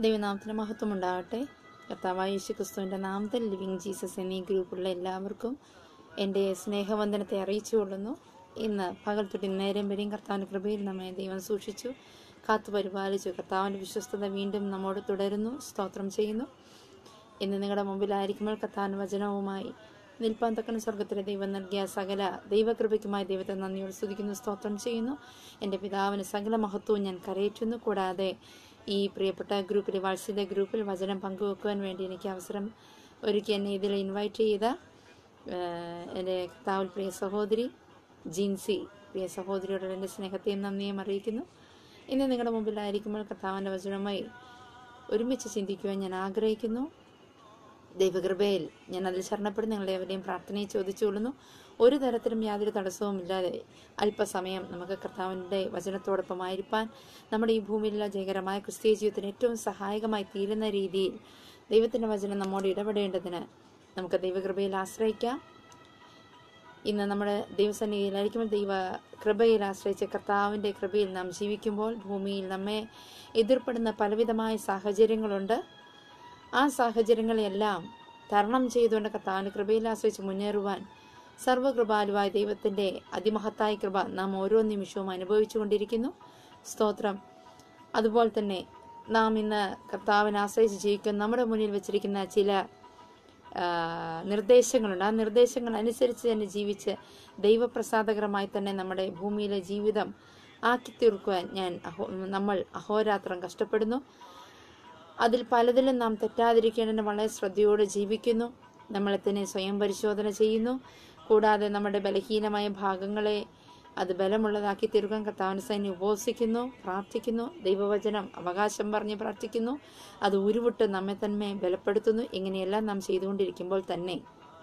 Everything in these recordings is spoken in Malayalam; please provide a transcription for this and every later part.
ദൈവനാമത്തിന് മഹത്വം ഉണ്ടാകട്ടെ കർത്താവായ യേശു ക്രിസ്തുവിൻ്റെ നാമത്തിൽ ലിവിങ് ജീസസ് എന്നീ ഗ്രൂപ്പുള്ള എല്ലാവർക്കും എൻ്റെ സ്നേഹവന്ദനത്തെ അറിയിച്ചു കൊള്ളുന്നു ഇന്ന് പകൽ തൊട്ട് നേരം വരെയും കർത്താവിൻ്റെ കൃപയിൽ നമ്മെ ദൈവം സൂക്ഷിച്ചു കാത്തു പരിപാലിച്ചു കർത്താവിൻ്റെ വിശ്വസ്തത വീണ്ടും നമ്മോട് തുടരുന്നു സ്തോത്രം ചെയ്യുന്നു ഇന്ന് നിങ്ങളുടെ മുമ്പിലായിരിക്കുമ്പോൾ കർത്താവിൻ്റെ വചനവുമായി നിൽപ്പാൻ തക്കන സ്വർഗത്തിലെ ദൈവം നൽകിയ സകല ദൈവകൃപയ്ക്കുമായി ദൈവത്തെ നന്ദിയോട് സ്തുതിക്കുന്നു സ്തോത്രം ചെയ്യുന്നു എൻ്റെ പിതാവിന് സകല മഹത്വവും ഞാൻ കരയേറ്റുന്നു കൂടാതെ ഈ പ്രിയപ്പെട്ട ഗ്രൂപ്പിൽ വാത്സല്യ ഗ്രൂപ്പിൽ വചനം പങ്കുവെക്കുവാൻ വേണ്ടി എനിക്ക് അവസരം ഒരുക്കി എന്നെ ഇതിൽ ഇൻവൈറ്റ് ചെയ്ത ഏഹ്, എൻ്റെ കർത്താവിൽ പ്രിയ സഹോദരി ജിൻസി പ്രിയ സഹോദരിയോടുള്ള എൻ്റെ സ്നേഹത്തെയും നന്ദിയും അറിയിക്കുന്നു ഇന്ന് നിങ്ങളുടെ മുമ്പിലായിരിക്കുമ്പോൾ കർത്താവിൻ്റെ വചനമായി ഒരുമിച്ച് ചിന്തിക്കുവാൻ ഞാൻ ആഗ്രഹിക്കുന്നു ദൈവകൃപയിൽ ഞാൻ അതിൽ ശരണപ്പെടുന്ന നിങ്ങളുടെ എവരെയും പ്രാർത്ഥനയെ ചോദിച്ചുകൊള്ളുന്നു ഒരു തരത്തിലും യാതൊരു തടസ്സവും ഇല്ലാതെ അല്പസമയം നമുക്ക് കർത്താവിൻ്റെ വചനത്തോടൊപ്പം ആയിരിക്കാൻ നമ്മുടെ ഈ ഭൂമിയിലുള്ള ജയകരമായ ക്രിസ്തീയ ജീവിതത്തിന് ഏറ്റവും സഹായകമായി തീരുന്ന രീതിയിൽ ദൈവത്തിൻ്റെ വചനം നമ്മോട് ഇടപെടേണ്ടതിന് നമുക്ക് ദൈവകൃപയിൽ ആശ്രയിക്കാം ഇന്ന് നമ്മുടെ ദൈവസന്നിധിയിലായിരിക്കുമ്പോൾ ദൈവ കൃപയിൽ ആശ്രയിച്ച കർത്താവിൻ്റെ കൃപയിൽ നാം ജീവിക്കുമ്പോൾ ഭൂമിയിൽ നമ്മെ എതിർപ്പെടുന്ന പലവിധമായ സാഹചര്യങ്ങളുണ്ട് ആ സാഹചര്യങ്ങളെല്ലാം തരണം ചെയ്തുകൊണ്ട് കർത്താവിൻ്റെ കൃപയിൽ ആശ്രയിച്ച് മുന്നേറുവാൻ സർവകൃപാലുവായ ദൈവത്തിൻ്റെ അതിമഹത്തായ കൃപ നാം ഓരോ നിമിഷവും അനുഭവിച്ചു കൊണ്ടിരിക്കുന്നു സ്തോത്രം അതുപോലെ തന്നെ നാം ഇന്ന് കർത്താവിനെ ആശ്രയിച്ച് ജീവിക്കുന്ന നമ്മുടെ മുന്നിൽ വെച്ചിരിക്കുന്ന ചില ആ, നിർദ്ദേശങ്ങളുണ്ട് ആ നിർദ്ദേശങ്ങൾ അനുസരിച്ച് തന്നെ ജീവിച്ച് ദൈവപ്രസാദകരമായി തന്നെ നമ്മുടെ ഭൂമിയിലെ ജീവിതം ആക്കി തീർക്കുവാൻ ഞാൻ അഹോ നമ്മൾ അഹോരാത്രം കഷ്ടപ്പെടുന്നു അതിൽ പലതിലും നാം തെറ്റാതിരിക്കേണ്ടതിന് വളരെ ശ്രദ്ധയോടെ ജീവിക്കുന്നു നമ്മളെ തന്നെ സ്വയം പരിശോധന ചെയ്യുന്നു കൂടാതെ നമ്മുടെ ബലഹീനമായ ഭാഗങ്ങളെ അത് ബലമുള്ളതാക്കി തീർക്കാൻ കർത്താവിന് സൈന്യം ഉപവസിക്കുന്നു പ്രാർത്ഥിക്കുന്നു ദൈവവചനം അവകാശം പറഞ്ഞ് പ്രാർത്ഥിക്കുന്നു അത് ഉരുവിട്ട് നമ്മെ തന്നെ ബലപ്പെടുത്തുന്നു ഇങ്ങനെയെല്ലാം നാം ചെയ്തുകൊണ്ടിരിക്കുമ്പോൾ തന്നെ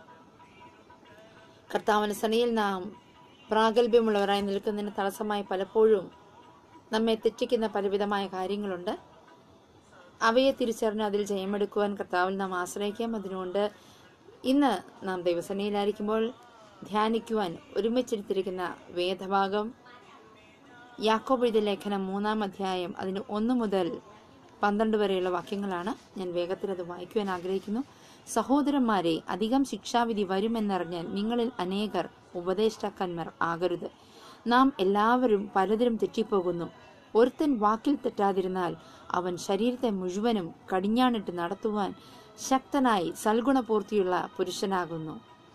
കർത്താവിന് സനയിൽ നാം പ്രാഗൽഭ്യമുള്ളവരായി നിൽക്കുന്നതിന് തടസ്സമായി പലപ്പോഴും നമ്മെ തെറ്റിക്കുന്ന പലവിധമായ കാര്യങ്ങളുണ്ട് അവയെ തിരിച്ചറിഞ്ഞ് അതിൽ ജയമെടുക്കുവാൻ കർത്താവിൽ നാം ആശ്രയിക്കാം അതിനുകൊണ്ട് ഇന്ന് നാം ദൈവസേനയിലായിരിക്കുമ്പോൾ ധ്യാനിക്കുവാൻ ഒരുമിച്ചെടുത്തിരിക്കുന്ന വേദഭാഗം യാക്കോബ് എഴുതിയ ലേഖനം മൂന്നാം അധ്യായം അതിന് ഒന്ന് മുതൽ പന്ത്രണ്ട് വരെയുള്ള വാക്യങ്ങളാണ് ഞാൻ വേഗത്തിൽ അത് വായിക്കുവാൻ ആഗ്രഹിക്കുന്നു സഹോദരന്മാരെ അധികം ശിക്ഷാവിധി വരുമെന്നറിഞ്ഞാൽ നിങ്ങളിൽ അനേകർ ഉപദേഷ്ടാക്കന്മാർ ആകരുത് നാം എല്ലാവരും പലതിലും തെറ്റിപ്പോകുന്നു ഒരുത്തൻ വാക്കിൽ തെറ്റാതിരുന്നാൽ അവൻ ശരീരത്തെ മുഴുവനും കടിഞ്ഞാണിട്ട് നടത്തുവാൻ ശക്തനായി സൽഗുണപൂർത്തിയുള്ള പുരുഷനാകുന്നു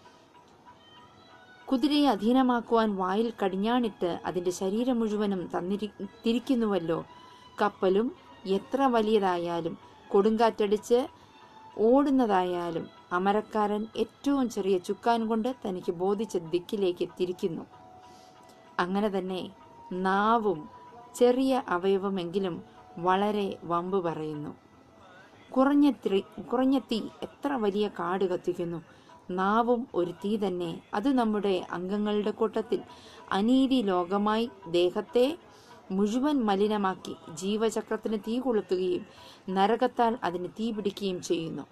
കുതിരയെ അധീനമാക്കുവാൻ വായിൽ കടിഞ്ഞാണിട്ട് അതിന്റെ ശരീരം മുഴുവനും തന്നിരി തിരിക്കുന്നുവല്ലോ കപ്പലും എത്ര വലിയതായാലും കൊടുങ്കാറ്റടിച്ച് ഓടുന്നതായാലും അമരക്കാരൻ ഏറ്റവും ചെറിയ ചുക്കാൻ കൊണ്ട് തനിക്ക് ബോധിച്ച ദിക്കിലേക്ക് തിരിക്കുന്നു അങ്ങനെ തന്നെ നാവും ചെറിയ അവയവമെങ്കിലും വളരെ വമ്പ് പറയുന്നു കുറഞ്ഞ തീ കുറഞ്ഞ തീ എത്ര വലിയ കാട് കത്തിക്കുന്നു നാവും ഒരു തീ തന്നെ അത് നമ്മുടെ അംഗങ്ങളുടെ കൂട്ടത്തിൽ അനീതി ലോകമായി ദേഹത്തെ മുഴുവൻ മലിനമാക്കി ജീവചക്രത്തിന് തീ കൊളുത്തുകയും നരകത്താൽ അതിന് തീ പിടിക്കുകയും ചെയ്യുന്നു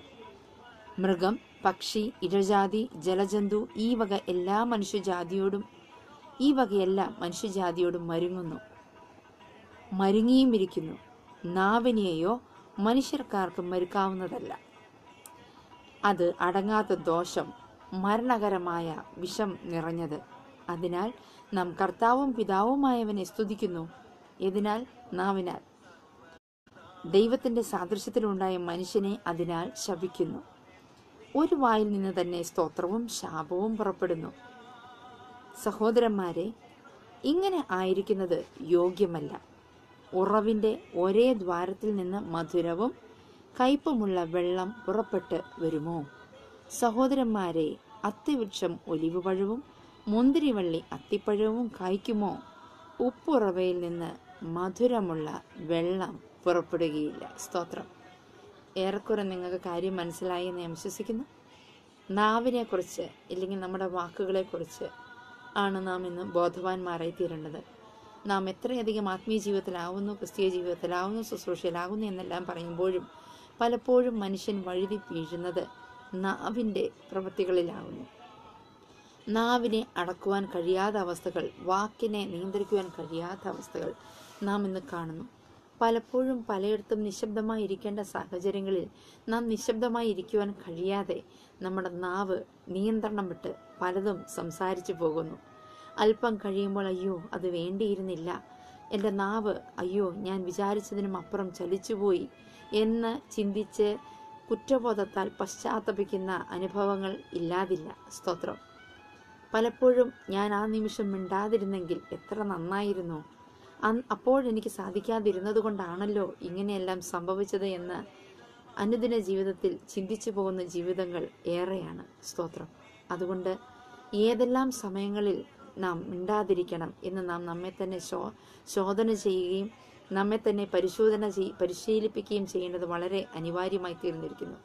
മൃഗം പക്ഷി ഇഴജാതി ജലജന്തു ഈ വക എല്ലാ മനുഷ്യജാതിയോടും ഈ വകയെല്ലാം മനുഷ്യജാതിയോടും മരുങ്ങുന്നു മരുങ്ങിയും ഇരിക്കുന്നു നാവിനെയോ മനുഷ്യർക്കാർക്ക് മരുക്കാവുന്നതല്ല അത് അടങ്ങാത്ത ദോഷം മരണകരമായ വിഷം നിറഞ്ഞത് അതിനാൽ നാം കർത്താവും പിതാവുമായവനെ സ്തുതിക്കുന്നു ഇതിനാൽ നാവിനാൽ ദൈവത്തിന്റെ സാദൃശ്യത്തിലുണ്ടായ മനുഷ്യനെ അതിനാൽ ശപിക്കുന്നു ഒരു വായിൽ നിന്ന് തന്നെ സ്തോത്രവും ശാപവും പുറപ്പെടുന്നു സഹോദരന്മാരെ ഇങ്ങനെ ആയിരിക്കുന്നത് യോഗ്യമല്ല ഉറവിന്റെ ഒരേ ദ്വാരത്തിൽ നിന്ന് മധുരവും കയ്പുമുള്ള വെള്ളം പുറപ്പെട്ട് വരുമോ സഹോദരന്മാരെ അത്തിവൃക്ഷം ഒലിവുപഴവും മുന്തിരിവള്ളി അത്തിപ്പഴവും കായ്ക്കുമോ ഉപ്പുറവയിൽ നിന്ന് മധുരമുള്ള വെള്ളം പുറപ്പെടുകയില്ല സ്തോത്രം ഏറെക്കുറെ നിങ്ങൾക്ക് കാര്യം മനസ്സിലായി എന്ന് ഞാൻ വിശ്വസിക്കുന്നു നാവിനെക്കുറിച്ച് ഇല്ലെങ്കിൽ നമ്മുടെ വാക്കുകളെക്കുറിച്ച് ആണ് നാം ഇന്ന് ബോധവാന്മാരായി തീരേണ്ടത് നാം എത്രയധികം ആത്മീയ ജീവിതത്തിലാവുന്നു ക്രിസ്തീയ ജീവിതത്തിലാവുന്നു ശുശ്രൂഷയിലാവുന്നു എന്നെല്ലാം പറയുമ്പോഴും പലപ്പോഴും മനുഷ്യൻ വഴുതി വീഴുന്നത് നാവിൻ്റെ പ്രവൃത്തികളിലാവുന്നു നാവിനെ അടക്കുവാൻ കഴിയാത്ത അവസ്ഥകൾ വാക്കിനെ നിയന്ത്രിക്കുവാൻ കഴിയാത്ത അവസ്ഥകൾ നാം ഇന്ന് കാണുന്നു പലപ്പോഴും പലയിടത്തും നിശബ്ദമായി ഇരിക്കേണ്ട സാഹചര്യങ്ങളിൽ നാം നിശബ്ദമായി ഇരിക്കുവാൻ കഴിയാതെ നമ്മുടെ നാവ് നിയന്ത്രണം വിട്ട് പലതും സംസാരിച്ചു പോകുന്നു അല്പം കഴിയുമ്പോൾ അയ്യോ അത് വേണ്ടിയിരുന്നില്ല എൻ്റെ നാവ് അയ്യോ ഞാൻ വിചാരിച്ചതിനും അപ്പുറം ചലിച്ചുപോയി എന്ന് ചിന്തിച്ച് കുറ്റബോധത്താൽ പശ്ചാത്തപിക്കുന്ന അനുഭവങ്ങൾ ഇല്ലാതില്ല സ്തോത്രം പലപ്പോഴും ഞാൻ ആ നിമിഷം മിണ്ടാതിരുന്നെങ്കിൽ എത്ര നന്നായിരുന്നു അന്ന് അപ്പോഴെനിക്ക് സാധിക്കാതിരുന്നത് കൊണ്ടാണല്ലോ ഇങ്ങനെയെല്ലാം സംഭവിച്ചത് എന്ന് അനുദിന ജീവിതത്തിൽ ചിന്തിച്ചു പോകുന്ന ജീവിതങ്ങൾ ഏറെയാണ് സ്തോത്രം അതുകൊണ്ട് ഏതെല്ലാം സമയങ്ങളിൽ നാം മിണ്ടാതിരിക്കണം എന്ന് നാം നമ്മെ തന്നെ ശോ ശോധന ചെയ്യുകയും നമ്മെ തന്നെ പരിശോധന ചെയ് പരിശീലിപ്പിക്കുകയും ചെയ്യേണ്ടത് വളരെ അനിവാര്യമായി തീർന്നിരിക്കുന്നു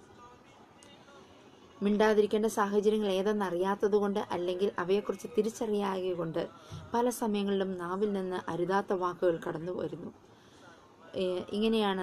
മിണ്ടാതിരിക്കേണ്ട സാഹചര്യങ്ങൾ ഏതെന്ന് അറിയാത്തതുകൊണ്ട് അല്ലെങ്കിൽ അവയെക്കുറിച്ച് തിരിച്ചറിയായ കൊണ്ട് പല സമയങ്ങളിലും നാവിൽ നിന്ന് അരുതാത്ത വാക്കുകൾ കടന്നു വരുന്നു ഏഹ് ഇങ്ങനെയാണ്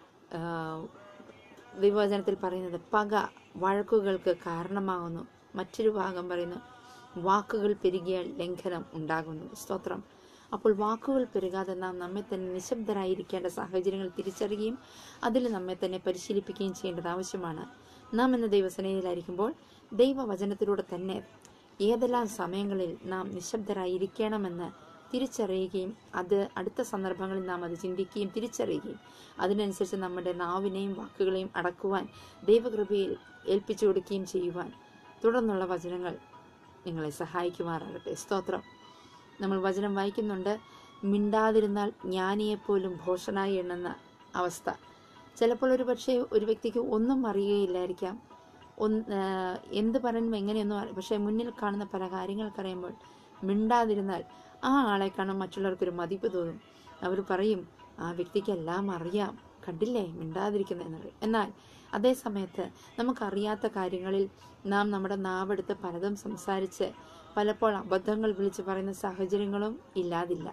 ആഹ് ദൈവവചനത്തിൽ പറയുന്നത് പക വഴക്കുകൾക്ക് കാരണമാകുന്നു മറ്റൊരു ഭാഗം പറയുന്നു വാക്കുകൾ പെരുകിയാൽ ലംഘനം ഉണ്ടാകുന്നു സ്തോത്രം അപ്പോൾ വാക്കുകൾ പെരുകാതെ നാം നമ്മെ തന്നെ നിശബ്ദരായിരിക്കേണ്ട സാഹചര്യങ്ങൾ തിരിച്ചറിയുകയും അതിൽ നമ്മെ തന്നെ പരിശീലിപ്പിക്കുകയും ചെയ്യേണ്ടത് ആവശ്യമാണ് നാം എന്ന ദൈവസേനയിലായിരിക്കുമ്പോൾ ദൈവവചനത്തിലൂടെ തന്നെ ഏതെല്ലാം സമയങ്ങളിൽ നാം നിശബ്ദരായിരിക്കണമെന്ന് തിരിച്ചറിയുകയും അത് അടുത്ത സന്ദർഭങ്ങളിൽ നാം അത് ചിന്തിക്കുകയും തിരിച്ചറിയുകയും അതിനനുസരിച്ച് നമ്മുടെ നാവിനെയും വാക്കുകളെയും അടക്കുവാൻ ദൈവകൃപയിൽ ഏൽപ്പിച്ചു കൊടുക്കുകയും ചെയ്യുവാൻ തുടർന്നുള്ള വചനങ്ങൾ നിങ്ങളെ സഹായിക്കുമാറാകട്ടെ സ്തോത്രം നമ്മൾ വചനം വായിക്കുന്നുണ്ട് മിണ്ടാതിരുന്നാൽ ജ്ഞാനിയെപ്പോലും ഭോഷനായി എണ്ണുന്ന അവസ്ഥ ചിലപ്പോൾ ഒരു പക്ഷേ ഒരു വ്യക്തിക്ക് ഒന്നും അറിയുകയില്ലായിരിക്കാം ഒന്ന് ആഹ് എന്ത് പറയുമ്പോൾ എങ്ങനെയൊന്നും അറി- പക്ഷേ മുന്നിൽ കാണുന്ന പല കാര്യങ്ങൾക്കറിയുമ്പോൾ മിണ്ടാതിരുന്നാൽ ആ ആളെ കാണാൻ മറ്റുള്ളവർക്കൊരു മതിപ്പ് തോന്നും അവർ പറയും ആ വ്യക്തിക്കെല്ലാം അറിയാം കണ്ടില്ലേ മിണ്ടാതിരിക്കുന്നത് പറയും എന്നാൽ അതേ സമയത്ത് നമുക്കറിയാത്ത കാര്യങ്ങളിൽ നാം നമ്മുടെ നാവെടുത്ത് പലതും സംസാരിച്ച് പലപ്പോൾ അബദ്ധങ്ങൾ വിളിച്ച് പറയുന്ന സാഹചര്യങ്ങളും ഇല്ലാതില്ല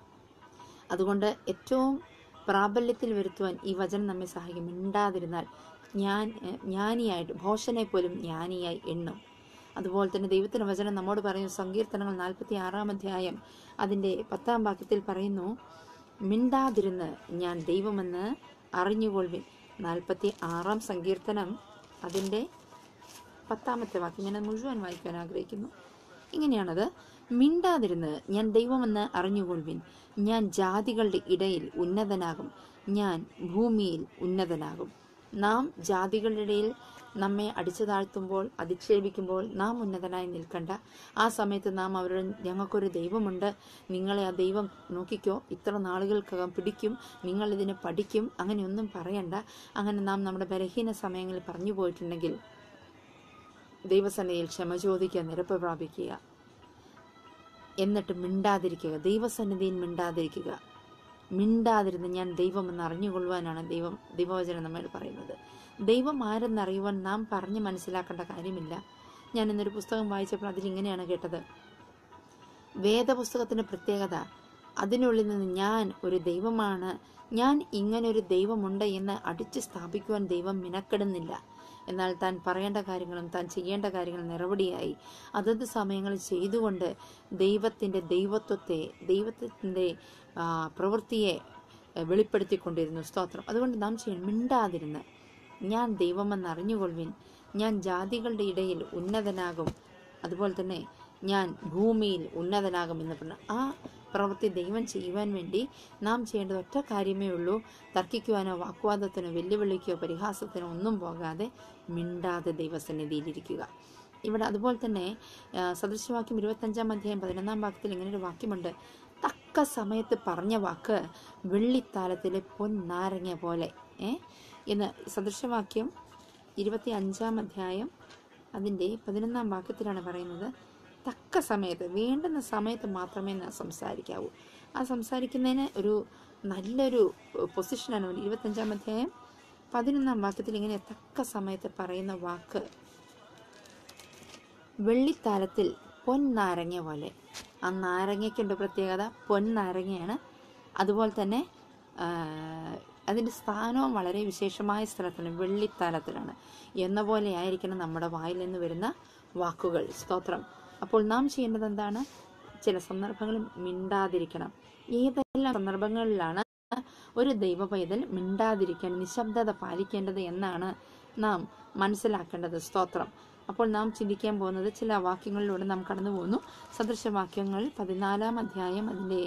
അതുകൊണ്ട് ഏറ്റവും പ്രാബല്യത്തിൽ വരുത്തുവാൻ ഈ വചനം നമ്മെ സഹായിക്കും മിണ്ടാതിരുന്നാൽ ഞാൻ ഏഹ്, ജ്ഞാനിയായിട്ട് ഭോഷനെ പോലും ജ്ഞാനിയായി എണ്ണും അതുപോലെ തന്നെ ദൈവത്തിന്റെ വചനം നമ്മോട് പറയുന്നു സങ്കീർത്തനങ്ങൾ നാൽപ്പത്തി ആറാം അധ്യായം അതിൻ്റെ പത്താം വാക്യത്തിൽ പറയുന്നു മിണ്ടാതിരുന്ന് ഞാൻ ദൈവമെന്ന് അറിഞ്ഞുകൊള്ളുവിൻ നാൽപ്പത്തി ആറാം സങ്കീർത്തനം അതിൻ്റെ പത്താമത്തെ വാക്യം ഞാൻ അത് മുഴുവൻ വായിക്കാൻ ആഗ്രഹിക്കുന്നു ഇങ്ങനെയാണത് മിണ്ടാതിരുന്ന് ഞാൻ ദൈവമെന്ന് അറിഞ്ഞുകൊള്ളുവിൻ ഞാൻ ജാതികളുടെ ഇടയിൽ ഉന്നതനാകും ഞാൻ ഭൂമിയിൽ ഉന്നതനാകും നാം ജാതികളുടെ ഇടയിൽ നമ്മെ അടിച്ചു താഴ്ത്തുമ്പോൾ അധിക്ഷേപിക്കുമ്പോൾ നാം ഉന്നതനായി നിൽക്കണ്ട ആ സമയത്ത് നാം അവരുടെ ഞങ്ങൾക്കൊരു ദൈവമുണ്ട് നിങ്ങളെ ആ ദൈവം നോക്കിക്കോ ഇത്ര നാളുകൾക്കകം പിടിക്കും നിങ്ങൾ ഇതിനെ പഠിക്കും അങ്ങനെയൊന്നും പറയണ്ട അങ്ങനെ നാം നമ്മുടെ ബലഹീന സമയങ്ങളിൽ പറഞ്ഞു പോയിട്ടുണ്ടെങ്കിൽ ദൈവസന്നിധിയിൽ ക്ഷമ ചോദിക്കുക നിരപ്പ് പ്രാപിക്കുക എന്നിട്ട് മിണ്ടാതിരിക്കുക ദൈവസന്നിധിയിൽ മിണ്ടാതിരിക്കുക മിണ്ടാതിരുന്ന് ഞാൻ ദൈവമെന്ന് അറിഞ്ഞുകൊള്ളുവാനാണ് ദൈവം ദൈവവചനം നമ്മോട് പറയുന്നത് ദൈവം ആരെന്നറിയുവാൻ നാം പറഞ്ഞ് മനസ്സിലാക്കേണ്ട കാര്യമില്ല ഞാൻ ഇന്നൊരു പുസ്തകം വായിച്ചപ്പോൾ അതിൽ ഇങ്ങനെയാണ് കേട്ടത് വേദപുസ്തകത്തിന്റെ പ്രത്യേകത അതിനുള്ളിൽ നിന്ന് ഞാൻ ഒരു ദൈവമാണ് ഞാൻ ഇങ്ങനൊരു ദൈവമുണ്ട് എന്ന് അടിച്ചു സ്ഥാപിക്കുവാൻ ദൈവം മിനക്കെടുന്നില്ല എന്നാൽ താൻ പറയേണ്ട കാര്യങ്ങളും താൻ ചെയ്യേണ്ട കാര്യങ്ങളും നിറവടിയായി അതത് സമയങ്ങളിൽ ചെയ്തുകൊണ്ട് ദൈവത്തിൻ്റെ ദൈവത്വത്തെ ദൈവത്തിൻ്റെ ആ, പ്രവൃത്തിയെ എ, വെളിപ്പെടുത്തിക്കൊണ്ടിരുന്നു സ്തോത്രം അതുകൊണ്ട് നാം ചെയ്യണം മിണ്ടാതിരുന്ന് ഞാൻ ദൈവമെന്ന് അറിഞ്ഞുകൊള്ളുവിൻ ഞാൻ ജാതികളുടെ ഇടയിൽ ഉന്നതനാകും അതുപോലെ തന്നെ ഞാൻ ഭൂമിയിൽ ഉന്നതനാകുമെന്ന് പറഞ്ഞു ആ പ്രവൃത്തി ദൈവം ചെയ്യുവാൻ വേണ്ടി നാം ചെയ്യേണ്ടത് ഒറ്റ കാര്യമേ ഉള്ളൂ തർക്കിക്കുവാനോ വാഗ്വാദത്തിനോ വെല്ലുവിളിക്കോ പരിഹാസത്തിനോ ഒന്നും പോകാതെ മിണ്ടാതെ ദൈവസന്നിധിയിലിരിക്കുക ഇവിടെ അതുപോലെ തന്നെ ആ, സദൃശവാക്യം ഇരുപത്തഞ്ചാം അധ്യായം പതിനൊന്നാം വാക്യത്തിൽ ഇങ്ങനെ ഒരു വാക്യമുണ്ട് തക്ക സമയത്ത് പറഞ്ഞ വാക്ക് വെള്ളിത്താലത്തിലെ പൊന്നാരങ്ങ പോലെ ഏ എന്ന് സദൃശവാക്യം ഇരുപത്തി അഞ്ചാം അധ്യായം അതിൻ്റെ പതിനൊന്നാം വാക്യത്തിലാണ് പറയുന്നത് തക്ക സമയത്ത് വേണ്ടുന്ന സമയത്ത് മാത്രമേ നാം സംസാരിക്കാവൂ ആ സംസാരിക്കുന്നതിന് ഒരു നല്ലൊരു പൊസിഷനാണ് ഇരുപത്തഞ്ചാം അധ്യായം പതിനൊന്നാം വാക്യത്തിൽ ഇങ്ങനെ തക്ക സമയത്ത് പറയുന്ന വാക്ക് വെള്ളിത്താലത്തിൽ പൊന്നാരങ്ങ പോലെ ആ നാരങ്ങയ്ക്കുണ്ട് പ്രത്യേകത പൊന്നാരങ്ങയാണ് അതുപോലെ തന്നെ ആ, അതിൻ്റെ സ്ഥാനവും വളരെ വിശേഷമായ സ്ഥലത്താണ് വെള്ളിത്താലത്തിലാണ് എന്ന പോലെ ആയിരിക്കണം നമ്മുടെ വായിൽ നിന്ന് വരുന്ന വാക്കുകൾ സ്തോത്രം അപ്പോൾ നാം ചെയ്യേണ്ടത് എന്താണ് ചില സന്ദർഭങ്ങളിൽ മിണ്ടാതിരിക്കണം ഏതെല്ലാം സന്ദർഭങ്ങളിലാണ് ഒരു ദൈവ പൈതൽ മിണ്ടാതിരിക്കാൻ നിശബ്ദത പാലിക്കേണ്ടത് എന്നാണ് നാം മനസ്സിലാക്കേണ്ടത് സ്തോത്രം അപ്പോൾ നാം ചിന്തിക്കാൻ പോകുന്നത് ചില വാക്യങ്ങളിലൂടെ നാം കടന്നു പോകുന്നു സദൃശവാക്യങ്ങൾ പതിനാലാം അധ്യായം അതിൻ്റെ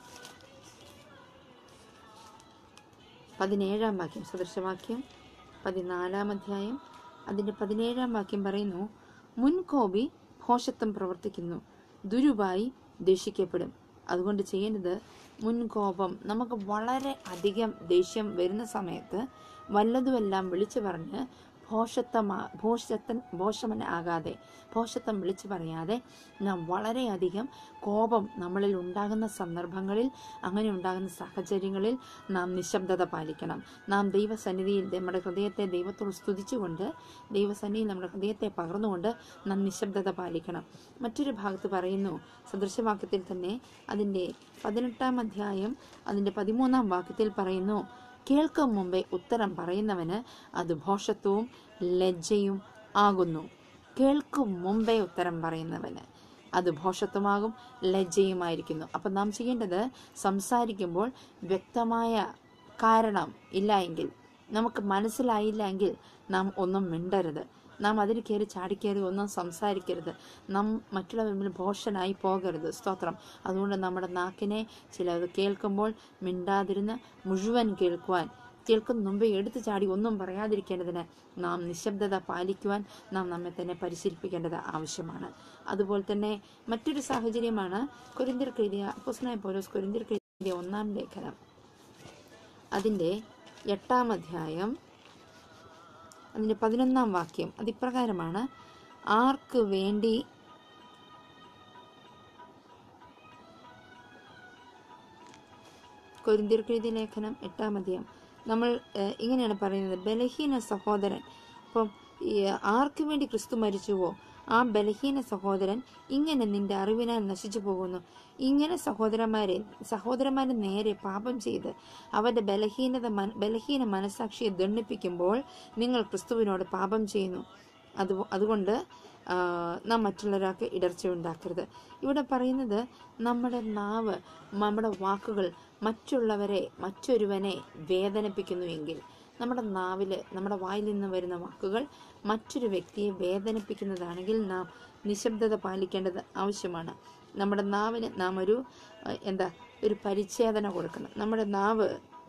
പതിനേഴാം വാക്യം സദൃശവാക്യം പതിനാലാം അധ്യായം അതിൻ്റെ പതിനേഴാം വാക്യം പറയുന്നു മുൻകോപി ഭോഷത്വം പ്രവർത്തിക്കുന്നു ദുരുവായി ദേഷിക്കപ്പെടും അതുകൊണ്ട് ചെയ്യേണ്ടത് മുൻകോപം നമുക്ക് വളരെ അധികം ദേഷ്യം വരുന്ന സമയത്ത് വല്ലതുമെല്ലാം വിളിച്ചു പറഞ്ഞ് ഭോഷത്വമാ ഭോഷത്തൻ ഭോഷമൻ ആകാതെ ഭോഷത്വം വിളിച്ചു പറയാതെ നാം വളരെയധികം കോപം നമ്മളിൽ ഉണ്ടാകുന്ന സന്ദർഭങ്ങളിൽ അങ്ങനെ ഉണ്ടാകുന്ന സാഹചര്യങ്ങളിൽ നാം നിശബ്ദത പാലിക്കണം നാം ദൈവസന്നിധിയിൽ നമ്മുടെ ഹൃദയത്തെ ദൈവത്തോട് സ്തുതിച്ചുകൊണ്ട് ദൈവസന്നിധിയിൽ നമ്മുടെ ഹൃദയത്തെ പകർന്നുകൊണ്ട് നാം നിശബ്ദത പാലിക്കണം മറ്റൊരു ഭാഗത്ത് പറയുന്നു സദൃശവാക്യത്തിൽ തന്നെ അതിൻ്റെ പതിനെട്ടാം അധ്യായം അതിൻ്റെ പതിമൂന്നാം വാക്യത്തിൽ പറയുന്നു കേൾക്കും മുമ്പേ ഉത്തരം പറയുന്നവന് അത് ഭോഷത്വവും ലജ്ജയും ആകുന്നു കേൾക്കും മുമ്പേ ഉത്തരം പറയുന്നവന് അത് ഭോഷത്വമാകും ലജ്ജയുമായിരിക്കുന്നു അപ്പം നാം ചെയ്യേണ്ടത് സംസാരിക്കുമ്പോൾ വ്യക്തമായ കാരണം ഇല്ല എങ്കിൽ നമുക്ക് മനസ്സിലായില്ല എങ്കിൽ നാം ഒന്നും മിണ്ടരുത് നാം അതിന് കയറി ചാടിക്കയറി ഒന്നും സംസാരിക്കരുത് നാം മറ്റുള്ളവർ മുമ്പിൽ ഭോഷനായി പോകരുത് സ്തോത്രം അതുകൊണ്ട് നമ്മുടെ നാക്കിനെ ചിലത് കേൾക്കുമ്പോൾ മിണ്ടാതിരുന്ന് മുഴുവൻ കേൾക്കുവാൻ കേൾക്കുന്ന മുമ്പേ എടുത്തു ചാടി ഒന്നും പറയാതിരിക്കേണ്ടതിന് നാം നിശബ്ദത പാലിക്കുവാൻ നാം നമ്മെ തന്നെ പരിശീലിപ്പിക്കേണ്ടത് ആവശ്യമാണ് അതുപോലെ തന്നെ മറ്റൊരു സാഹചര്യമാണ് കൊരിന്തിർക്ക് എഴുതിയ അപ്പോസ്തലനായ പൗലോസ് കൊരിന്തിർക്ക് എഴുതിയ ഒന്നാം ലേഖനം അതിൻ്റെ എട്ടാം അധ്യായം അതിൻ്റെ പതിനൊന്നാം വാക്യം അതിപ്രകാരമാണ് ആർക്ക് വേണ്ടി കൊരിന്തിർക്കെഴുതിയ ലേഖനം എട്ടാം അധ്യായം നമ്മൾ ഏഹ്, ഇങ്ങനെയാണ് പറയുന്നത് ബലഹീന സഹോദരൻ അപ്പം ഈ ആർക്ക് വേണ്ടി ക്രിസ്തു മരിച്ചുവോ ആ ബലഹീന സഹോദരൻ ഇങ്ങനെ നിന്റെ അറിവിനാൽ നശിച്ചു പോകുന്നു ഇങ്ങനെ സഹോദരന്മാരെ സഹോദരന്മാരെ നേരെ പാപം ചെയ്ത് അവരുടെ ബലഹീനത മന- ബലഹീന മനസാക്ഷിയെ ദണ്ഡിപ്പിക്കുമ്പോൾ നിങ്ങൾ ക്രിസ്തുവിനോട് പാപം ചെയ്യുന്നു അത് അതുകൊണ്ട് ആ, നാം മറ്റുള്ളവരാൾക്ക് ഇടർച്ച ഉണ്ടാക്കരുത് ഇവിടെ പറയുന്നത് നമ്മുടെ നാവ് നമ്മുടെ വാക്കുകൾ മറ്റുള്ളവരെ മറ്റൊരുവനെ വേദനിപ്പിക്കുന്നു എങ്കിൽ നമ്മുടെ നാവിൽ നമ്മുടെ വായിൽ നിന്ന് വരുന്ന വാക്കുകൾ മറ്റൊരു വ്യക്തിയെ വേദനിപ്പിക്കുന്നതാണെങ്കിൽ നാം നിശബ്ദത പാലിക്കേണ്ടത് ആവശ്യമാണ് നമ്മുടെ നാവിന് നാം ഒരു ആ, എന്താ ഒരു പരിച്ഛേദന കൊടുക്കണം നമ്മുടെ നാവ്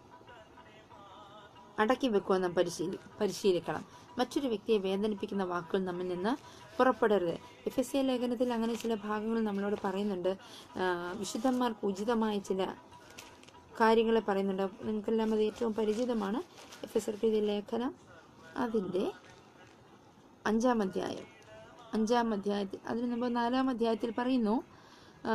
അടക്കി വെക്കുവാൻ നാം പരിശീലി പരിശീലിക്കണം മറ്റൊരു വ്യക്തിയെ വേദനിപ്പിക്കുന്ന വാക്കുകൾ നമ്മിൽ നിന്ന് പുറപ്പെടരുത് എഫ് എസ് എ ലേഖനത്തിൽ അങ്ങനെ ചില ഭാഗങ്ങൾ നമ്മളോട് പറയുന്നുണ്ട് ആ, വിശുദ്ധന്മാർക്ക് ഉചിതമായ ചില കാര്യങ്ങളെ പറയുന്നുണ്ട് നിങ്ങൾക്കെല്ലാം അത് ഏറ്റവും പരിചിതമാണ് എഫ് എസ് എൽ ലേഖനം അതിൻ്റെ അഞ്ചാം അധ്യായം അഞ്ചാം അധ്യായത്തിൽ അതിന് മുമ്പ് നാലാം അധ്യായത്തിൽ പറയുന്നു ആ,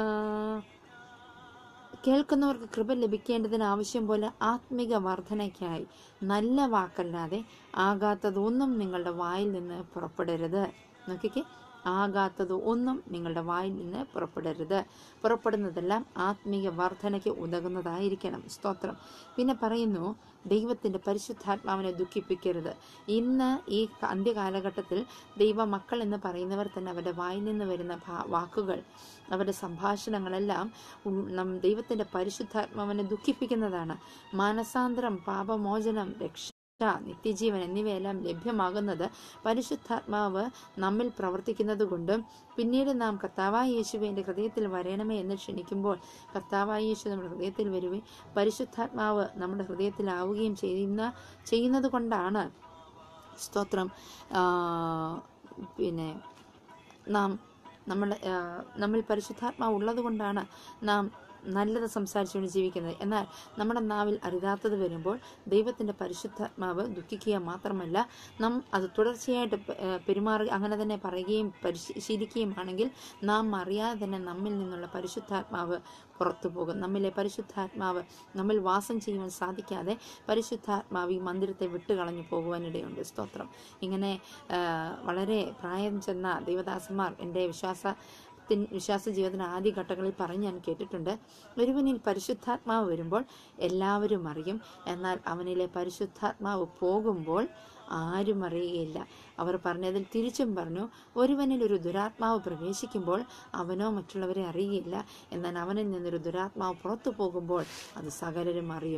കേൾക്കുന്നവർക്ക് കൃപ ലഭിക്കേണ്ടതിന് ആവശ്യം പോലെ ആത്മിക വർധനയ്ക്കായി നല്ല വാക്കല്ലാതെ ആകാത്തതൊന്നും നിങ്ങളുടെ വായിൽ നിന്ന് പുറപ്പെടരുത് നോക്കിക്കേ ആകാത്തത് ഒന്നും നിങ്ങളുടെ വായിൽ നിന്ന് പുറപ്പെടരുത് പുറപ്പെടുന്നതെല്ലാം ആത്മീയ വർധനയ്ക്ക് ഉതകുന്നതായിരിക്കണം സ്തോത്രം പിന്നെ പറയുന്നു ദൈവത്തിൻ്റെ പരിശുദ്ധാത്മാവിനെ ദുഃഖിപ്പിക്കരുത് ഇന്ന് ഈ അന്ത്യകാലഘട്ടത്തിൽ ദൈവ മക്കൾ എന്ന് പറയുന്നവർ തന്നെ അവരുടെ വായിൽ നിന്ന് വരുന്ന ഭാ- വാക്കുകൾ അവരുടെ സംഭാഷണങ്ങളെല്ലാം ഉൾ- നം ദൈവത്തിൻ്റെ പരിശുദ്ധാത്മാവിനെ ദുഃഖിപ്പിക്കുന്നതാണ് മാനസാന്തരം പാപമോചനം രക്ഷ നിത്യജീവൻ എന്നിവയെല്ലാം ലഭ്യമാകുന്നത് പരിശുദ്ധാത്മാവ് നമ്മിൽ പ്രവർത്തിക്കുന്നത് കൊണ്ടും പിന്നീട് നാം കർത്താവായ യേശുവെ എൻ്റെ ഹൃദയത്തിൽ വരണമേ എന്ന് ക്ഷണിക്കുമ്പോൾ കർത്താവായ യേശു നമ്മുടെ ഹൃദയത്തിൽ വരുകയും പരിശുദ്ധാത്മാവ് നമ്മുടെ ഹൃദയത്തിലാവുകയും ചെയ്യുന്ന ചെയ്യുന്നത് കൊണ്ടാണ് സ്തോത്രം ആ, പിന്നെ നാം നമ്മുടെ ആ, നമ്മിൽ പരിശുദ്ധാത്മാവ് ഉള്ളത് കൊണ്ടാണ് നാം നല്ലത് സംസാരിച്ചുകൊണ്ട് ജീവിക്കുന്നത് എന്നാൽ നമ്മുടെ നാവിൽ അരുതാത്തത് വരുമ്പോൾ ദൈവത്തിൻ്റെ പരിശുദ്ധാത്മാവ് ദുഃഖിക്കുക മാത്രമല്ല നാം അത് തുടർച്ചയായിട്ട് പെ- ആ, പെരുമാറുക അങ്ങനെ തന്നെ പറയുകയും പരിശീലിക്കുകയും ആണെങ്കിൽ നാം അറിയാതെ തന്നെ നമ്മിൽ നിന്നുള്ള പരിശുദ്ധാത്മാവ് പുറത്തു പോകും നമ്മിലെ പരിശുദ്ധാത്മാവ് നമ്മിൽ വാസം ചെയ്യുവാൻ സാധിക്കാതെ പരിശുദ്ധാത്മാവ് ഈ മന്ദിരത്തെ വിട്ടുകളഞ്ഞു പോകുവാനിടയുണ്ട് സ്തോത്രം ഇങ്ങനെ ആ, വളരെ പ്രായം ചെന്ന ദൈവദാസന്മാർ എൻ്റെ വിശ്വാസ ത്തിൻ വിശ്വാസ ജീവിതത്തിന് ആദ്യഘട്ടങ്ങളിൽ പറഞ്ഞ് ഞാൻ കേട്ടിട്ടുണ്ട് ഒരുവനിൽ പരിശുദ്ധാത്മാവ് വരുമ്പോൾ എല്ലാവരും അറിയും എന്നാൽ അവനിലെ പരിശുദ്ധാത്മാവ് പോകുമ്പോൾ ആരും അറിയുകയില്ല അവർ പറഞ്ഞതിൽ തിരിച്ചും പറഞ്ഞു ഒരുവനിൽ ഒരു ദുരാത്മാവ് പ്രവേശിക്കുമ്പോൾ അവനോ മറ്റുള്ളവരെ അറിയുകയില്ല എന്നാൽ അവനിൽ നിന്നൊരു ദുരാത്മാവ് പുറത്തു പോകുമ്പോൾ അത് സകലരും അറിയും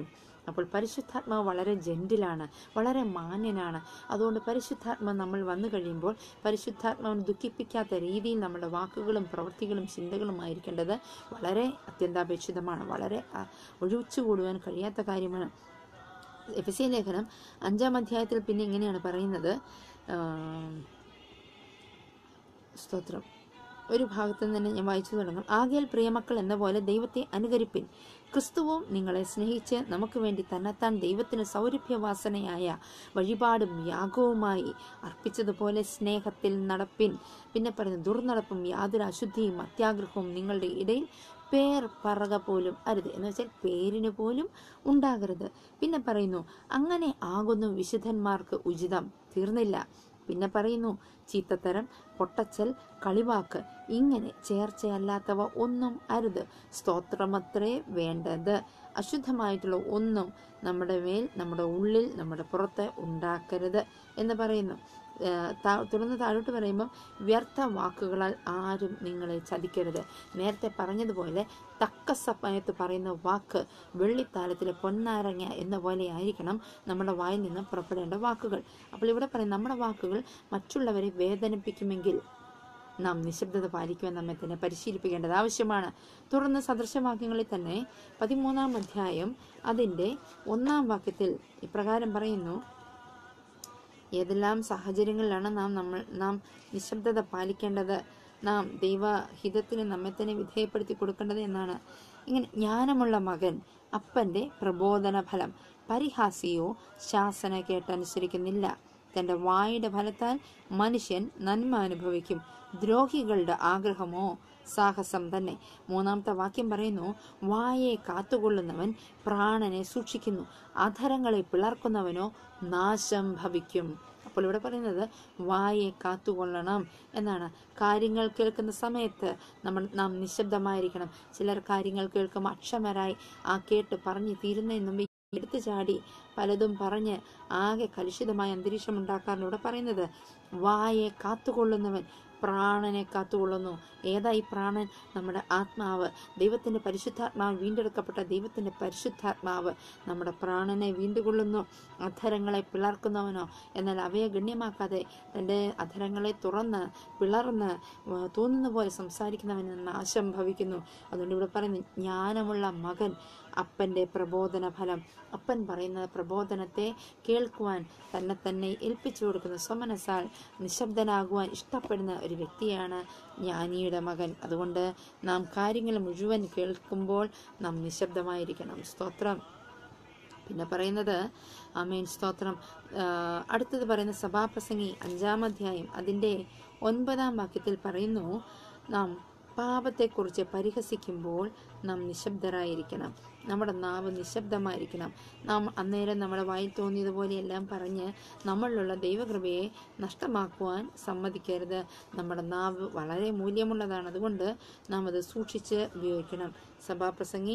അപ്പോൾ പരിശുദ്ധാത്മാവ് വളരെ ജെന്റിലാണ് വളരെ മാന്യനാണ് അതുകൊണ്ട് പരിശുദ്ധാത്മാവ് നമ്മൾ വന്നു കഴിയുമ്പോൾ പരിശുദ്ധാത്മാവിനെ ദുഃഖിപ്പിക്കാത്ത രീതിയിൽ നമ്മുടെ വാക്കുകളും പ്രവൃത്തികളും ചിന്തകളുമായിരിക്കേണ്ടത് വളരെ അത്യന്താപേക്ഷിതമാണ് വളരെ അ, ഒഴിച്ചുകൂടുവാൻ കഴിയാത്ത കാര്യമാണ് എഫ് എസ് സി ലേഖനം അഞ്ചാം അധ്യായത്തിൽ പിന്നെ ഇങ്ങനെയാണ് പറയുന്നത് ആം, സ്തോത്രം ഒരു ഭാഗത്ത് നിന്ന് തന്നെ ഞാൻ വായിച്ചു തുടങ്ങും ആകയാൽ പ്രിയമക്കൾ എന്ന പോലെ ദൈവത്തെ അനുകരിപ്പിൻ ക്രിസ്തുവും നിങ്ങളെ സ്നേഹിച്ച് നമുക്ക് വേണ്ടി തന്നെത്താൻ ദൈവത്തിന് സൗരഭ്യവാസനയായ വഴിപാടും യാഗവുമായി അർപ്പിച്ചതുപോലെ സ്നേഹത്തിൽ നടപ്പിൻ പിന്നെ പറയുന്നു ദുർനടപ്പും യാതൊരു അശുദ്ധിയും അത്യാഗ്രഹവും നിങ്ങളുടെ ഇടയിൽ പേർ പറക പോലും അരുത് എന്ന് വെച്ചാൽ പേരിന് പോലും ഉണ്ടാകരുത് പിന്നെ പറയുന്നു അങ്ങനെ ആകുന്നു വിശുദ്ധന്മാർക്ക് ഉചിതം തീർന്നില്ല പിന്നെ പറയുന്നു ചീത്തത്തരം പൊട്ടച്ചൽ കളിവാക്ക് ഇങ്ങനെ ചേർച്ചയല്ലാത്തവ ഒന്നും അരുത് സ്തോത്രമത്രേ വേണ്ടത് അശുദ്ധമായിട്ടുള്ള ഒന്നും നമ്മുടെ മേൽ നമ്മുടെ ഉള്ളിൽ നമ്മുടെ പുറത്ത് ഉണ്ടാക്കരുത് എന്ന് പറയുന്നു ഏഹ് താ- തുടർന്ന് താഴോട്ട് പറയുമ്പം വ്യർത്ഥ വാക്കുകളാൽ ആരും നിങ്ങളെ ചതിക്കരുത് നേരത്തെ പറഞ്ഞതുപോലെ തക്ക സമയത്ത് പറയുന്ന വാക്ക് വെള്ളിത്താലത്തിലെ പൊന്നാരങ്ങ എന്ന പോലെ ആയിരിക്കണം നമ്മുടെ വായിൽ നിന്ന് പുറപ്പെടേണ്ട വാക്കുകൾ അപ്പോൾ ഇവിടെ പറയും നമ്മുടെ വാക്കുകൾ മറ്റുള്ളവരെ വേദനിപ്പിക്കുമെങ്കിൽ നാം നിശബ്ദത പാലിക്കുവാൻ നമ്മെ തന്നെ പരിശീലിപ്പിക്കേണ്ടത് ആവശ്യമാണ് തുടർന്ന് സദൃശവാക്യങ്ങളിൽ തന്നെ പതിമൂന്നാം അധ്യായം അതിൻ്റെ ഒന്നാം വാക്യത്തിൽ ഇപ്രകാരം പറയുന്നു ഏതെല്ലാം സാഹചര്യങ്ങളിലാണ് നാം നമ്മൾ നാം നിശബ്ദത പാലിക്കേണ്ടത് നാം ദൈവഹിതത്തിന് നമ്മെ തന്നെ വിധേയപ്പെടുത്തി കൊടുക്കേണ്ടത് എന്നാണ് ഇങ്ങനെ ജ്ഞാനമുള്ള മകൻ അപ്പന്റെ പ്രബോധന ഫലം പരിഹാസിയോ ശാസന കേട്ടനുസരിക്കുന്നില്ല തന്റെ വായുടെ ഫലത്താൽ മനുഷ്യൻ നന്മ അനുഭവിക്കും ദ്രോഹികളുടെ ആഗ്രഹമോ സാഹസം തന്നെ മൂന്നാമത്തെ വാക്യം പറയുന്നു വായെ കാത്തുകൊള്ളുന്നവൻ പ്രാണനെ സൂക്ഷിക്കുന്നു അധരങ്ങളെ പിളർക്കുന്നവനോ നാശം ഭവിക്കും അപ്പോൾ ഇവിടെ പറയുന്നത് വായെ കാത്തുകൊള്ളണം എന്നാണ് കാര്യങ്ങൾ കേൾക്കുന്ന സമയത്ത് നമ്മൾ നാം നിശബ്ദമായിരിക്കണം ചിലർ കാര്യങ്ങൾ കേൾക്കുമ്പോൾ അക്ഷമരായി ആ കേട്ട് പറഞ്ഞു തീരുന്നതിന് മുമ്പ് എടുത്തു ചാടി പലതും പറഞ്ഞ് ആകെ കലുഷിതമായ അന്തരീക്ഷം ഉണ്ടാക്കാറുണ്ട് ഇവിടെ പറയുന്നത് വായെ കാത്തുകൊള്ളുന്നവൻ പ്രാണനെ കാത്തുകൊള്ളുന്നു ഏതാ ഈ പ്രാണൻ നമ്മുടെ ആത്മാവ് ദൈവത്തിന്റെ പരിശുദ്ധാത്മാവ് വീണ്ടെടുക്കപ്പെട്ട ദൈവത്തിന്റെ പരിശുദ്ധാത്മാവ് നമ്മുടെ പ്രാണനെ വീണ്ടുകൊള്ളുന്നു അധരങ്ങളെ പിളർക്കുന്നവനോ എന്നാൽ അവയെ ഗണ്യമാക്കാതെ തൻ്റെ അധരങ്ങളെ തുറന്ന് പിളർന്ന് വ- തോന്നുന്ന പോലെ സംസാരിക്കുന്നവന് നാശം ഭവിക്കുന്നു അതുകൊണ്ട് ഇവിടെ പറയുന്നു ജ്ഞാനമുള്ള മകൻ അപ്പന്റെ പ്രബോധന ഫലം അപ്പൻ പറയുന്ന പ്രബോധനത്തെ കേൾക്കുവാൻ തന്നെ തന്നെ ഏൽപ്പിച്ചു കൊടുക്കുന്ന സ്വമനസാൽ നിശബ്ദനാകുവാൻ ഇഷ്ടപ്പെടുന്ന ഒരു വ്യക്തിയാണ് ജ്ഞാനിയുടെ മകൻ അതുകൊണ്ട് നാം കാര്യങ്ങൾ മുഴുവൻ കേൾക്കുമ്പോൾ നാം നിശബ്ദമായിരിക്കണം സ്തോത്രം പിന്നെ പറയുന്നത് ആമേൻ സ്തോത്രം ആ, അടുത്തത് പറയുന്ന സഭാപ്രസംഗി അഞ്ചാം അധ്യായം അതിൻ്റെ ഒൻപതാം വാക്യത്തിൽ പറയുന്നു നാം പാപത്തെക്കുറിച്ച് പരിഹസിക്കുമ്പോൾ നാം നിശബ്ദരായിരിക്കണം നമ്മുടെ നാവ് നിശബ്ദമായിരിക്കണം നാം അന്നേരം നമ്മുടെ വായിൽ തോന്നിയതുപോലെ എല്ലാം പറഞ്ഞ് നമ്മളിലുള്ള ദൈവകൃപയെ നഷ്ടമാക്കുവാൻ സമ്മതിക്കരുത് നമ്മുടെ നാവ് വളരെ മൂല്യമുള്ളതാണ് അതുകൊണ്ട് നാം അത് സൂക്ഷിച്ച് ഉപയോഗിക്കണം സഭാപ്രസംഗി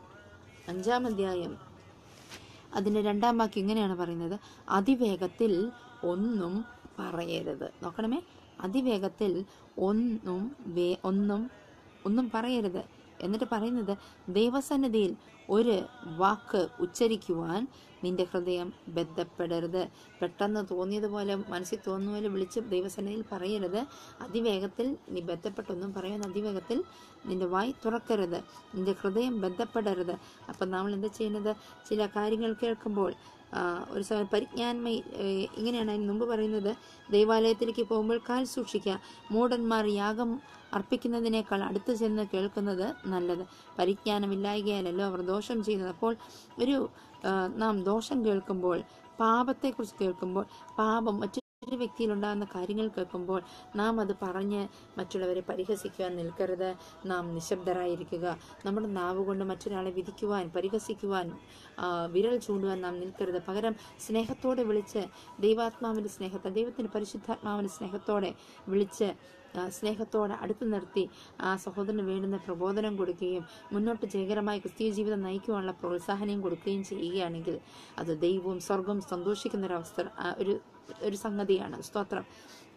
അഞ്ചാം അധ്യായം അതിൻ്റെ രണ്ടാം വാക്യം ഇങ്ങനെയാണ് പറയുന്നത് അതിവേഗത്തിൽ ഒന്നും പറയരുത് നോക്കണമേ അതിവേഗത്തിൽ ഒന്നും വേ ഒന്നും ഒന്നും പറയരുത് എന്നിട്ട് പറയുന്നത് ദൈവസന്നിധിയിൽ ഒരു വാക്ക് ഉച്ചരിക്കുവാൻ നിന്റെ ഹൃദയം ബന്ധപ്പെടരുത് പെട്ടെന്ന് തോന്നിയതുപോലെ മനസ്സിൽ തോന്നുന്ന പോലെ വിളിച്ച് ദൈവസന്നിധിയിൽ പറയരുത് അതിവേഗത്തിൽ നീ ബന്ധപ്പെട്ടൊന്നും പറയാൻ അതിവേഗത്തിൽ നിന്റെ വായി തുറക്കരുത് നിന്റെ ഹൃദയം ബന്ധപ്പെടരുത് അപ്പം നമ്മൾ എന്താ ചെയ്യുന്നത് ചില കാര്യങ്ങൾ കേൾക്കുമ്പോൾ ആ, ഒരു സമയം പരിജ്ഞാന്മ ഏഹ്, ഇങ്ങനെയാണ് അതിന് മുമ്പ് പറയുന്നത് ദൈവാലയത്തിലേക്ക് പോകുമ്പോൾ കാൽ സൂക്ഷിക്കുക മൂടന്മാർ യാഗം അർപ്പിക്കുന്നതിനേക്കാൾ അടുത്ത് ചെന്ന് കേൾക്കുന്നത് നല്ലത് പരിജ്ഞാനമില്ലായകയാലല്ലോ അവർ ദോഷം ചെയ്യുന്നത് അപ്പോൾ ഒരു ആ, നാം ദോഷം കേൾക്കുമ്പോൾ പാപത്തെക്കുറിച്ച് കേൾക്കുമ്പോൾ പാപം മറ്റൊരു വ്യക്തിയിലുണ്ടാകുന്ന കാര്യങ്ങൾ കേൾക്കുമ്പോൾ നാം അത് പറഞ്ഞ് മറ്റുള്ളവരെ പരിഹസിക്കുവാൻ നിൽക്കരുത് നാം നിശബ്ദരായിരിക്കുക നമ്മുടെ നാവ് കൊണ്ട് മറ്റൊരാളെ വിധിക്കുവാൻ പരിഹസിക്കുവാൻ ആ, വിരൽ ചൂണ്ടുവാൻ നാം നിൽക്കരുത് പകരം സ്നേഹത്തോടെ വിളിച്ച് ദൈവാത്മാവിൻ്റെ സ്നേഹത്തെ ദൈവത്തിൻ്റെ പരിശുദ്ധാത്മാവിൻ്റെ സ്നേഹത്തോടെ വിളിച്ച് ആ, സ്നേഹത്തോടെ അടുത്ത് നിർത്തി ആ സഹോദരന് വേണ്ടുന്ന പ്രബോധനം കൊടുക്കുകയും മുന്നോട്ട് ജയകരമായ ക്രിസ്തീയ ജീവിതം നയിക്കുവാനുള്ള പ്രോത്സാഹനം കൊടുക്കുകയും ചെയ്യുകയാണെങ്കിൽ അത് ദൈവവും സ്വർഗവും സന്തോഷിക്കുന്ന ഒരു അവസ്ഥ ആ, ഒരു ഒരു സംഗതിയാണ് സ്തോത്രം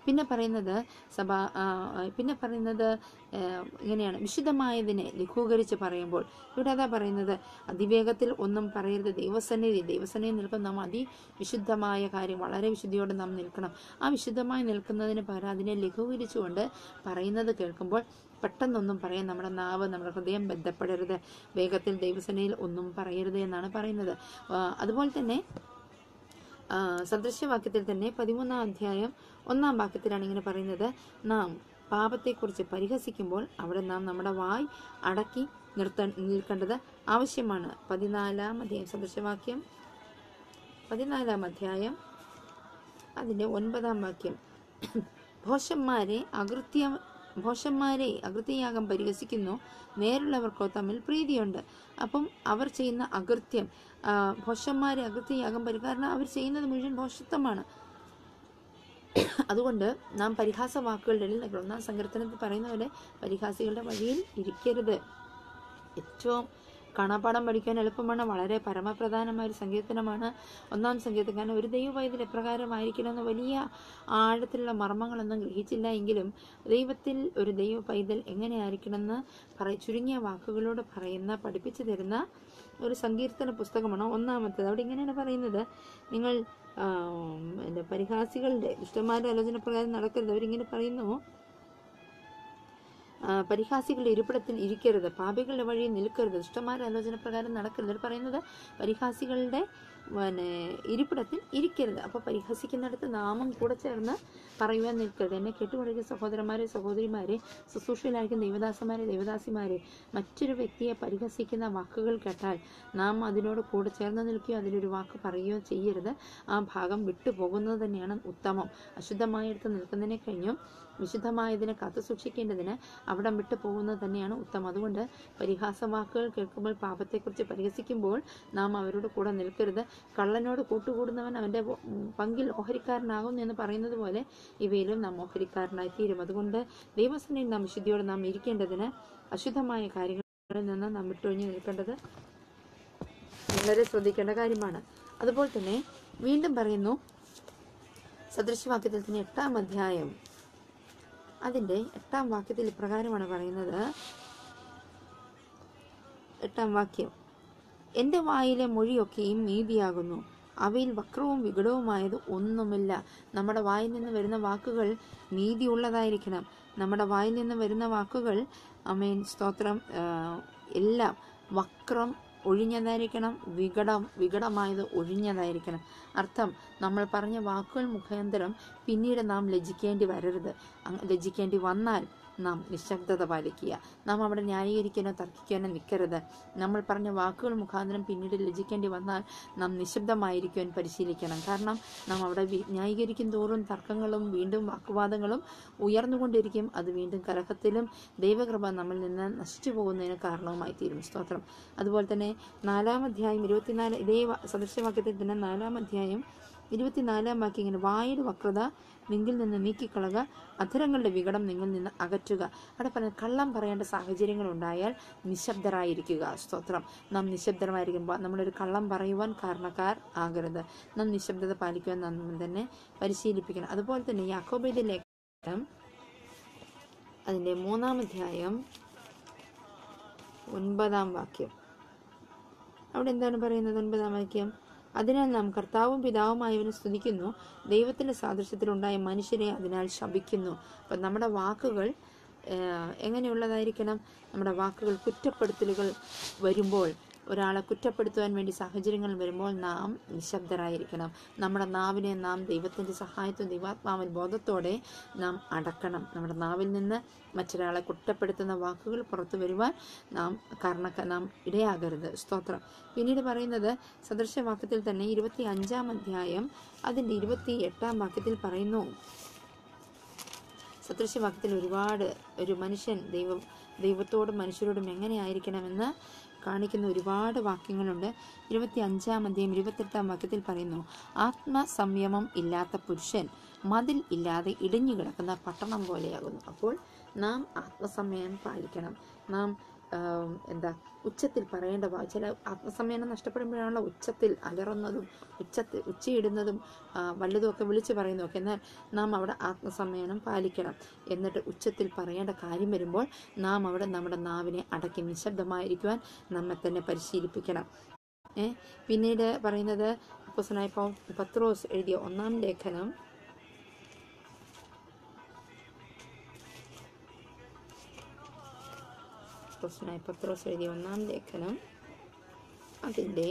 പിന്നെ പറയുന്നത് സഭ ആ, പിന്നെ പറയുന്നത് ആ, ഇങ്ങനെയാണ് വിശുദ്ധമായതിനെ ലഘൂകരിച്ച് പറയുമ്പോൾ ഇവിടെ അതാ പറയുന്നത് അതിവേഗത്തിൽ ഒന്നും പറയരുത് ദൈവസന്നിധി ദൈവസന്നിധി നിൽക്കുന്ന നാം അതിവിശുദ്ധമായ കാര്യം വളരെ വിശുദ്ധിയോടെ നാം നിൽക്കണം ആ വിശുദ്ധമായി നിൽക്കുന്നതിന് പകരം അതിനെ ലഘൂകരിച്ചുകൊണ്ട് പറയുന്നത് കേൾക്കുമ്പോൾ പെട്ടെന്നൊന്നും പറയാൻ നമ്മുടെ നാവ് നമ്മുടെ ഹൃദയം ബന്ധപ്പെടരുത് വേഗത്തിൽ ദൈവസേനയിൽ ഒന്നും പറയരുത് എന്നാണ് പറയുന്നത് ആ, അതുപോലെ തന്നെ ആ, സദൃശ്യവാക്യത്തിൽ തന്നെ പതിമൂന്നാം അധ്യായം ഒന്നാം വാക്യത്തിലാണ് ഇങ്ങനെ പറയുന്നത് നാം പാപത്തെക്കുറിച്ച് പരിഹസിക്കുമ്പോൾ അവിടെ നാം നമ്മുടെ വായ് അടക്കി നിർത്ത നിൽക്കേണ്ടത് ആവശ്യമാണ് പതിനാലാം അധ്യായം സദൃശ്യവാക്യം പതിനാലാം അധ്യായം അതിൻ്റെ ഒൻപതാം വാക്യം ഭോഷന്മാരെ അകൃത്യ ഭോഷന്മാരെ അകൃത്യയാഗം പരിഹസിക്കുന്നു നേരുള്ളവർക്കോ തമ്മിൽ പ്രീതിയുണ്ട് അപ്പം അവർ ചെയ്യുന്ന അകൃത്യം ആ, ഭോഷന്മാരെ അകൃത്യയാഗം പരി കാരണം അവർ ചെയ്യുന്നത് മുഴുവൻ ഭോഷത്വമാണ് അതുകൊണ്ട് നാം പരിഹാസ വാക്കുകളുടെ ഇടയിൽ നിൽക്കണം. ഒന്നാം സങ്കീർത്തനത്തിൽ പറയുന്ന പോലെ പരിഹാസികളുടെ വഴിയിൽ ഇരിക്കരുത് ഏറ്റവും കാണാപ്പാടം പഠിക്കാൻ എളുപ്പമാണ് വളരെ പരമപ്രധാനമായ ഒരു സങ്കീർത്തനമാണ് ഒന്നാം സങ്കീർത്തനം കാരണം ഒരു ദൈവ പൈതൽ എപ്രകാരമായിരിക്കണമെന്ന് വലിയ ആഴത്തിലുള്ള മർമ്മങ്ങളൊന്നും ഗ്രഹിച്ചില്ല എങ്കിലും ദൈവത്തിൽ ഒരു ദൈവ പൈതൽ എങ്ങനെയായിരിക്കണമെന്ന് പറ ചുരുങ്ങിയ വാക്കുകളോട് പറയുന്ന പഠിപ്പിച്ചു തരുന്ന ഒരു സങ്കീർത്തന പുസ്തകമാണ് ഒന്നാമത്തേത് അവിടെ ഇങ്ങനെയാണ് പറയുന്നത് നിങ്ങൾ ആം, എന്താ പരിഹാസികളുടെ ദുഷ്ടന്മാരുടെ ആലോചന പ്രകാരം നടക്കരുത് അവരിങ്ങനെ പറയുന്നു ആ, പരിഹാസികളുടെ ഇരിപ്പിടത്തിൽ ഇരിക്കരുത് പാപികളുടെ വഴിയിൽ നിൽക്കരുത് ദുഷ്ടന്മാരുടെ ആലോചന പ്രകാരം നടക്കരുത് അവർ പറയുന്നത് പരിഹാസികളുടെ പിന്നെ ഇരിപ്പിടത്തിൽ ഇരിക്കരുത് അപ്പോൾ പരിഹസിക്കുന്നിടത്ത് നാമം കൂടെ ചേർന്ന് പറയുവാൻ നിൽക്കരുത് എന്നെ കേട്ടുകൊണ്ടിരിക്കുന്ന സഹോദരന്മാരെ സഹോദരിമാരെ ശുശ്രൂഷയിലായിരിക്കുന്ന ദൈവദാസന്മാരെ ദൈവദാസിമാരെ മറ്റൊരു വ്യക്തിയെ പരിഹസിക്കുന്ന വാക്കുകൾ കേട്ടാൽ നാം അതിനോട് കൂടെ ചേർന്ന് നിൽക്കുകയോ അതിലൊരു വാക്ക് പറയുകയോ ചെയ്യരുത് ആ ഭാഗം വിട്ടുപോകുന്നത് തന്നെയാണ് ഉത്തമം അശുദ്ധമായെടുത്ത് നിൽക്കുന്നതിനെ കഴിഞ്ഞും വിശുദ്ധമായതിനെ കാത്തു സൂക്ഷിക്കേണ്ടതിന് അവിടം വിട്ടു പോകുന്നത് തന്നെയാണ് ഉത്തമം അതുകൊണ്ട് പരിഹാസ വാക്കുകൾ കേൾക്കുമ്പോൾ പാപത്തെക്കുറിച്ച് പരിഹസിക്കുമ്പോൾ നാം അവരോട് കൂടെ നിൽക്കരുത് കള്ളനോട് കൂട്ടുകൂടുന്നവൻ അവൻ്റെ ഉം, പങ്കിൽ ഓഹരിക്കാരനാകുന്നു എന്ന് പറയുന്നത് പോലെ ഇവയിലും നാം ഓഹരിക്കാരനായി തീരും അതുകൊണ്ട് ദൈവസനയിൽ നാം വിശുദ്ധിയോടെ നാം ഇരിക്കേണ്ടതിന് അശുദ്ധമായ കാര്യങ്ങളിൽ നിന്ന് നാം വിട്ടൊഴിഞ്ഞു നിൽക്കേണ്ടത് വളരെ ശ്രദ്ധിക്കേണ്ട കാര്യമാണ് അതുപോലെ തന്നെ വീണ്ടും പറയുന്നു സദൃശവാക്യത്തിൽ തന്നെ എട്ടാം അധ്യായം അതിൻ്റെ എട്ടാം വാക്യത്തിൽ ഇപ്രകാരമാണ് പറയുന്നത് എട്ടാം വാക്യം എൻ്റെ വായിലെ മൊഴിയൊക്കെയും നീതിയാകുന്നു അവയിൽ വക്രവും വികടവുമായത് ഒന്നുമില്ല നമ്മുടെ വായിൽ നിന്ന് വരുന്ന വാക്കുകൾ നീതിയുള്ളതായിരിക്കണം നമ്മുടെ വായിൽ നിന്ന് വരുന്ന വാക്കുകൾ അമേൻ സ്തോത്രം ആ, എല്ലാം വക്രം ഒഴിഞ്ഞതായിരിക്കണം വികടം വികടമായത് ഒഴിഞ്ഞതായിരിക്കണം അർത്ഥം നമ്മൾ പറഞ്ഞ വാക്കുകൾ മുഖാന്തരം പിന്നീട് നാം ലജ്ജിക്കേണ്ടി വരരുത് അങ്ങ് ലജ്ജിക്കേണ്ടി വന്നാൽ നാം നിശബ്ദത പാലിക്കുക നാം അവിടെ ന്യായീകരിക്കാനോ തർക്കിക്കാനോ നിൽക്കരുത് നമ്മൾ പറഞ്ഞ വാക്കുകൾ മുഖാന്തരം പിന്നീട് ലജ്ജിക്കേണ്ടി വന്നാൽ നാം നിശബ്ദമായിരിക്കുവാൻ പരിശീലിക്കണം കാരണം നാം അവിടെ വി- ന്യായീകരിക്കും തോറും തർക്കങ്ങളും വീണ്ടും വാക്കുവാദങ്ങളും ഉയർന്നുകൊണ്ടിരിക്കും അത് വീണ്ടും കലഹത്തിലും ദൈവകൃപ നമ്മിൽ നിന്ന് നശിച്ചു പോകുന്നതിന് കാരണവുമായി തീരും സ്തോത്രം അതുപോലെ തന്നെ നാലാം അധ്യായം ഇരുപത്തിനാല് ഇതേ വ- സദൃശവാക്യത്തിൽ തന്നെ നാലാം അധ്യായം ഇരുപത്തിനാലാം വാക്യം ഇങ്ങനെ വായുടെ വക്രത നിങ്കിൽ നിന്ന് നീക്കിക്കളക അധരങ്ങളുടെ വികടം നിങ്ങൾ നിന്ന് അകറ്റുക അവിടെ പറയുന്നത് കള്ളം പറയേണ്ട സാഹചര്യങ്ങൾ ഉണ്ടായാൽ നിശബ്ദരായിരിക്കുക സ്തോത്രം നാം നിശബ്ദമായിരിക്കുമ്പോൾ നമ്മളൊരു കള്ളം പറയുവാൻ കാരണക്കാർ ആകരുത് നാം നിശബ്ദത പാലിക്കുവാൻ നാം തന്നെ പരിശീലിപ്പിക്കണം അതുപോലെ തന്നെ യാക്കോബയുടെ ലേഖനം അതിൻ്റെ മൂന്നാം അധ്യായം ഒൻപതാം വാക്യം അവിടെ എന്താണ് പറയുന്നത് ഒൻപതാം വാക്യം അതിനാൽ നാം കർത്താവും പിതാവുമായവനെ സ്തുതിക്കുന്നു ദൈവത്തിന്റെ സാദൃശ്യത്തിലുണ്ടായ മനുഷ്യരെ അതിനാൽ ശപിക്കുന്നു അപ്പം നമ്മുടെ വാക്കുകൾ ഏഹ്, എങ്ങനെയുള്ളതായിരിക്കണം നമ്മുടെ വാക്കുകൾ കുറ്റപ്പെടുത്തലുകൾ വരുമ്പോൾ ഒരാളെ കുറ്റപ്പെടുത്തുവാൻ വേണ്ടി സാഹചര്യങ്ങൾ വരുമ്പോൾ നാം നിശബ്ദരായിരിക്കണം നമ്മുടെ നാവിനെ നാം ദൈവത്തിൻ്റെ സഹായത്വം ദൈവാത്മാവിൻ ബോധത്തോടെ നാം അടക്കണം നമ്മുടെ നാവിൽ നിന്ന് മറ്റൊരാളെ കുറ്റപ്പെടുത്തുന്ന വാക്കുകൾ പുറത്തു വരുവാൻ നാം കാരണക്ക നാം ഇടയാകരുത് സ്തോത്രം പിന്നീട് പറയുന്നത് സദൃശവാക്യത്തിൽ തന്നെ ഇരുപത്തി അഞ്ചാം അധ്യായം അതിൻ്റെ ഇരുപത്തി എട്ടാം വാക്യത്തിൽ പറയുന്നു സദൃശവാക്യത്തിൽ ഒരുപാട് ഒരു മനുഷ്യൻ ദൈവം ദൈവത്തോടും മനുഷ്യരോടും എങ്ങനെയായിരിക്കണമെന്ന് കാണിക്കുന്ന ഒരുപാട് വാക്യങ്ങളുണ്ട് ഇരുപത്തി അഞ്ചാം അധ്യായം ഇരുപത്തെട്ടാം വാക്യത്തിൽ പറയുന്നു ആത്മസംയമം ഇല്ലാത്ത പുരുഷൻ മതിൽ ഇല്ലാതെ ഇടിഞ്ഞു കിടക്കുന്ന പട്ടണം പോലെയാകുന്നു അപ്പോൾ നാം ആത്മസംയമം പാലിക്കണം നാം ആം, എന്താ ഉച്ചത്തിൽ പറയേണ്ട വാ- ചില ആത്മസംയമനം നഷ്ടപ്പെടുമ്പോഴാണല്ലോ ഉച്ചത്തിൽ അലറുന്നതും ഉച്ചത്തിൽ ഉച്ചയിടുന്നതും ആ, വല്ലതുമൊക്കെ വിളിച്ചു പറയുന്നതൊക്കെ എന്നാൽ നാം അവിടെ ആത്മസംയമനം പാലിക്കണം എന്നിട്ട് ഉച്ചത്തിൽ പറയേണ്ട കാര്യം വരുമ്പോൾ നാം അവിടെ നമ്മുടെ നാവിനെ അടക്കി നിശബ്ദമായിരിക്കുവാൻ നമ്മെ തന്നെ പരിശീലിപ്പിക്കണം ഏ പിന്നീട് പറയുന്നത് അപ്പോസ്തലനായ പൗ- പത്രോസ് എഴുതിയ ഒന്നാം ലേഖനം അപ്പോസ്തലനായ പത്രോസ് എഴുതിയ ഒന്നാം ലേഖനം അതിൻ്റെ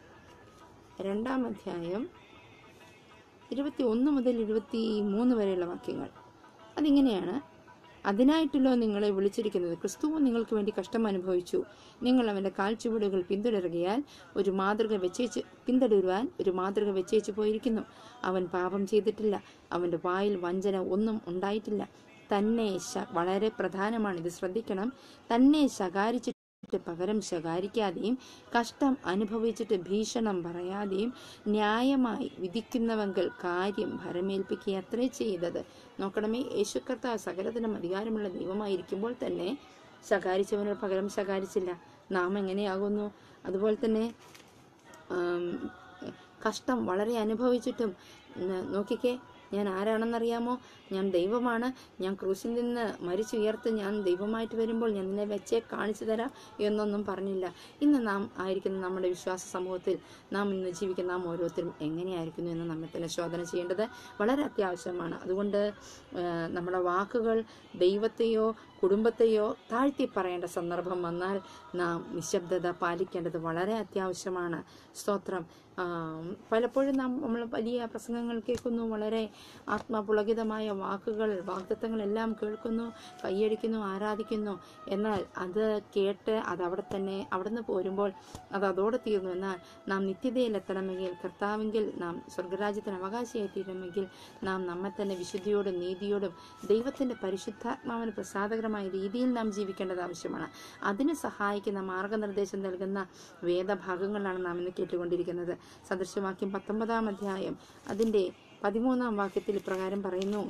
രണ്ടാം അധ്യായം ഇരുപത്തി ഒന്ന് മുതൽ ഇരുപത്തി മൂന്ന് വരെയുള്ള വാക്യങ്ങൾ അതിങ്ങനെയാണ് അതിനായിട്ടല്ലോ നിങ്ങളെ വിളിച്ചിരിക്കുന്നത് ക്രിസ്തുവും നിങ്ങൾക്ക് വേണ്ടി കഷ്ടം അനുഭവിച്ചു നിങ്ങൾ അവൻ്റെ കാൽച്ചുവടുകൾ പിന്തുടരുകയാൽ ഒരു മാതൃക വെച്ചേച്ച് പിന്തുടരുവാൻ ഒരു മാതൃക വെച്ചേച്ച് പോയിരിക്കുന്നു അവൻ പാപം ചെയ്തിട്ടില്ല അവൻ്റെ വായിൽ വഞ്ചന ഒന്നും ഉണ്ടായിട്ടില്ല തന്നെ ശ- വളരെ പ്രധാനമാണ് ഇത് ശ്രദ്ധിക്കണം തന്നെ ശകാരിച്ചിട്ട് പകരം ശകാരിക്കാതെയും കഷ്ടം അനുഭവിച്ചിട്ട് ഭീഷണം പറയാതെയും ന്യായമായി വിധിക്കുന്നവങ്കിൽ കാര്യം ഭരമേൽപ്പിക്കുക അത്രേ ചെയ്തത് നോക്കണമേ യേശുക്കർത്താവ് സകലത്തിനും അധികാരമുള്ള ദൈവമായിരിക്കുമ്പോൾ തന്നെ ശകാരിച്ചവനോട് പകരം ശകാരിച്ചില്ല നാം എങ്ങനെയാകുന്നു അതുപോലെ തന്നെ ആം, കഷ്ടം വളരെ അനുഭവിച്ചിട്ടും ഉം, നോക്കിക്കേ ഞാൻ ആരാണെന്നറിയാമോ ഞാൻ ദൈവമാണ് ഞാൻ ക്രൂശിൽ നിന്ന് മരിച്ചുയർത്ത് ഞാൻ ദൈവമായിട്ട് വരുമ്പോൾ ഞാൻ നിന്നെ വെച്ചേ കാണിച്ചു തരാം എന്നൊന്നും പറഞ്ഞില്ല ഇന്ന് നാം ആയിരിക്കുന്ന നമ്മുടെ വിശ്വാസ സമൂഹത്തിൽ നാം ഇന്ന് ജീവിക്കുന്ന നാം ഓരോരുത്തരും എങ്ങനെയായിരിക്കുന്നു എന്ന് നമ്മെ തന്നെ ശോധന ചെയ്യേണ്ടത് വളരെ അത്യാവശ്യമാണ് അതുകൊണ്ട് ആ, നമ്മുടെ വാക്കുകൾ ദൈവത്തെയോ കുടുംബത്തെയോ താഴ്ത്തി പറയേണ്ട സന്ദർഭം വന്നാൽ നാം നിശബ്ദത പാലിക്കേണ്ടത് വളരെ അത്യാവശ്യമാണ് സ്തോത്രം ആ, പലപ്പോഴും നാം നമ്മൾ വലിയ പ്രസംഗങ്ങൾ കേൾക്കുന്നു വളരെ ആത്മപുളകിതമായ വാക്കുകൾ വാഗ്ദത്തങ്ങളെല്ലാം കേൾക്കുന്നു കൈയടിക്കുന്നു ആരാധിക്കുന്നു എന്നാൽ അത് കേട്ട് അത് അവിടെ തന്നെ അവിടെ നിന്ന് പോരുമ്പോൾ അത് അതോടെ തീർന്നു എന്നാൽ നാം നിത്യതയിലെത്തണമെങ്കിൽ കർത്താവെങ്കിൽ നാം സ്വർഗരാജ്യത്തിന് അവകാശിയായി തീരണമെങ്കിൽ നാം നമ്മെ തന്നെ വിശുദ്ധിയോടും നീതിയോടും ദൈവത്തിൻ്റെ പരിശുദ്ധാത്മാവിന് പ്രസാദകരമായ രീതിയിൽ നാം ജീവിക്കേണ്ടത് ആവശ്യമാണ് അതിന് സഹായിക്കുന്ന മാർഗനിർദ്ദേശം നൽകുന്ന വേദഭാഗങ്ങളാണ് നാം ഇന്ന് കേട്ടുകൊണ്ടിരിക്കുന്നത് സദൃശവാക്യം പത്തൊമ്പതാം അധ്യായം അതിൻ്റെ പതിമൂന്നാം വാക്യത്തിൽ ഇപ്രകാരം പറയുന്നു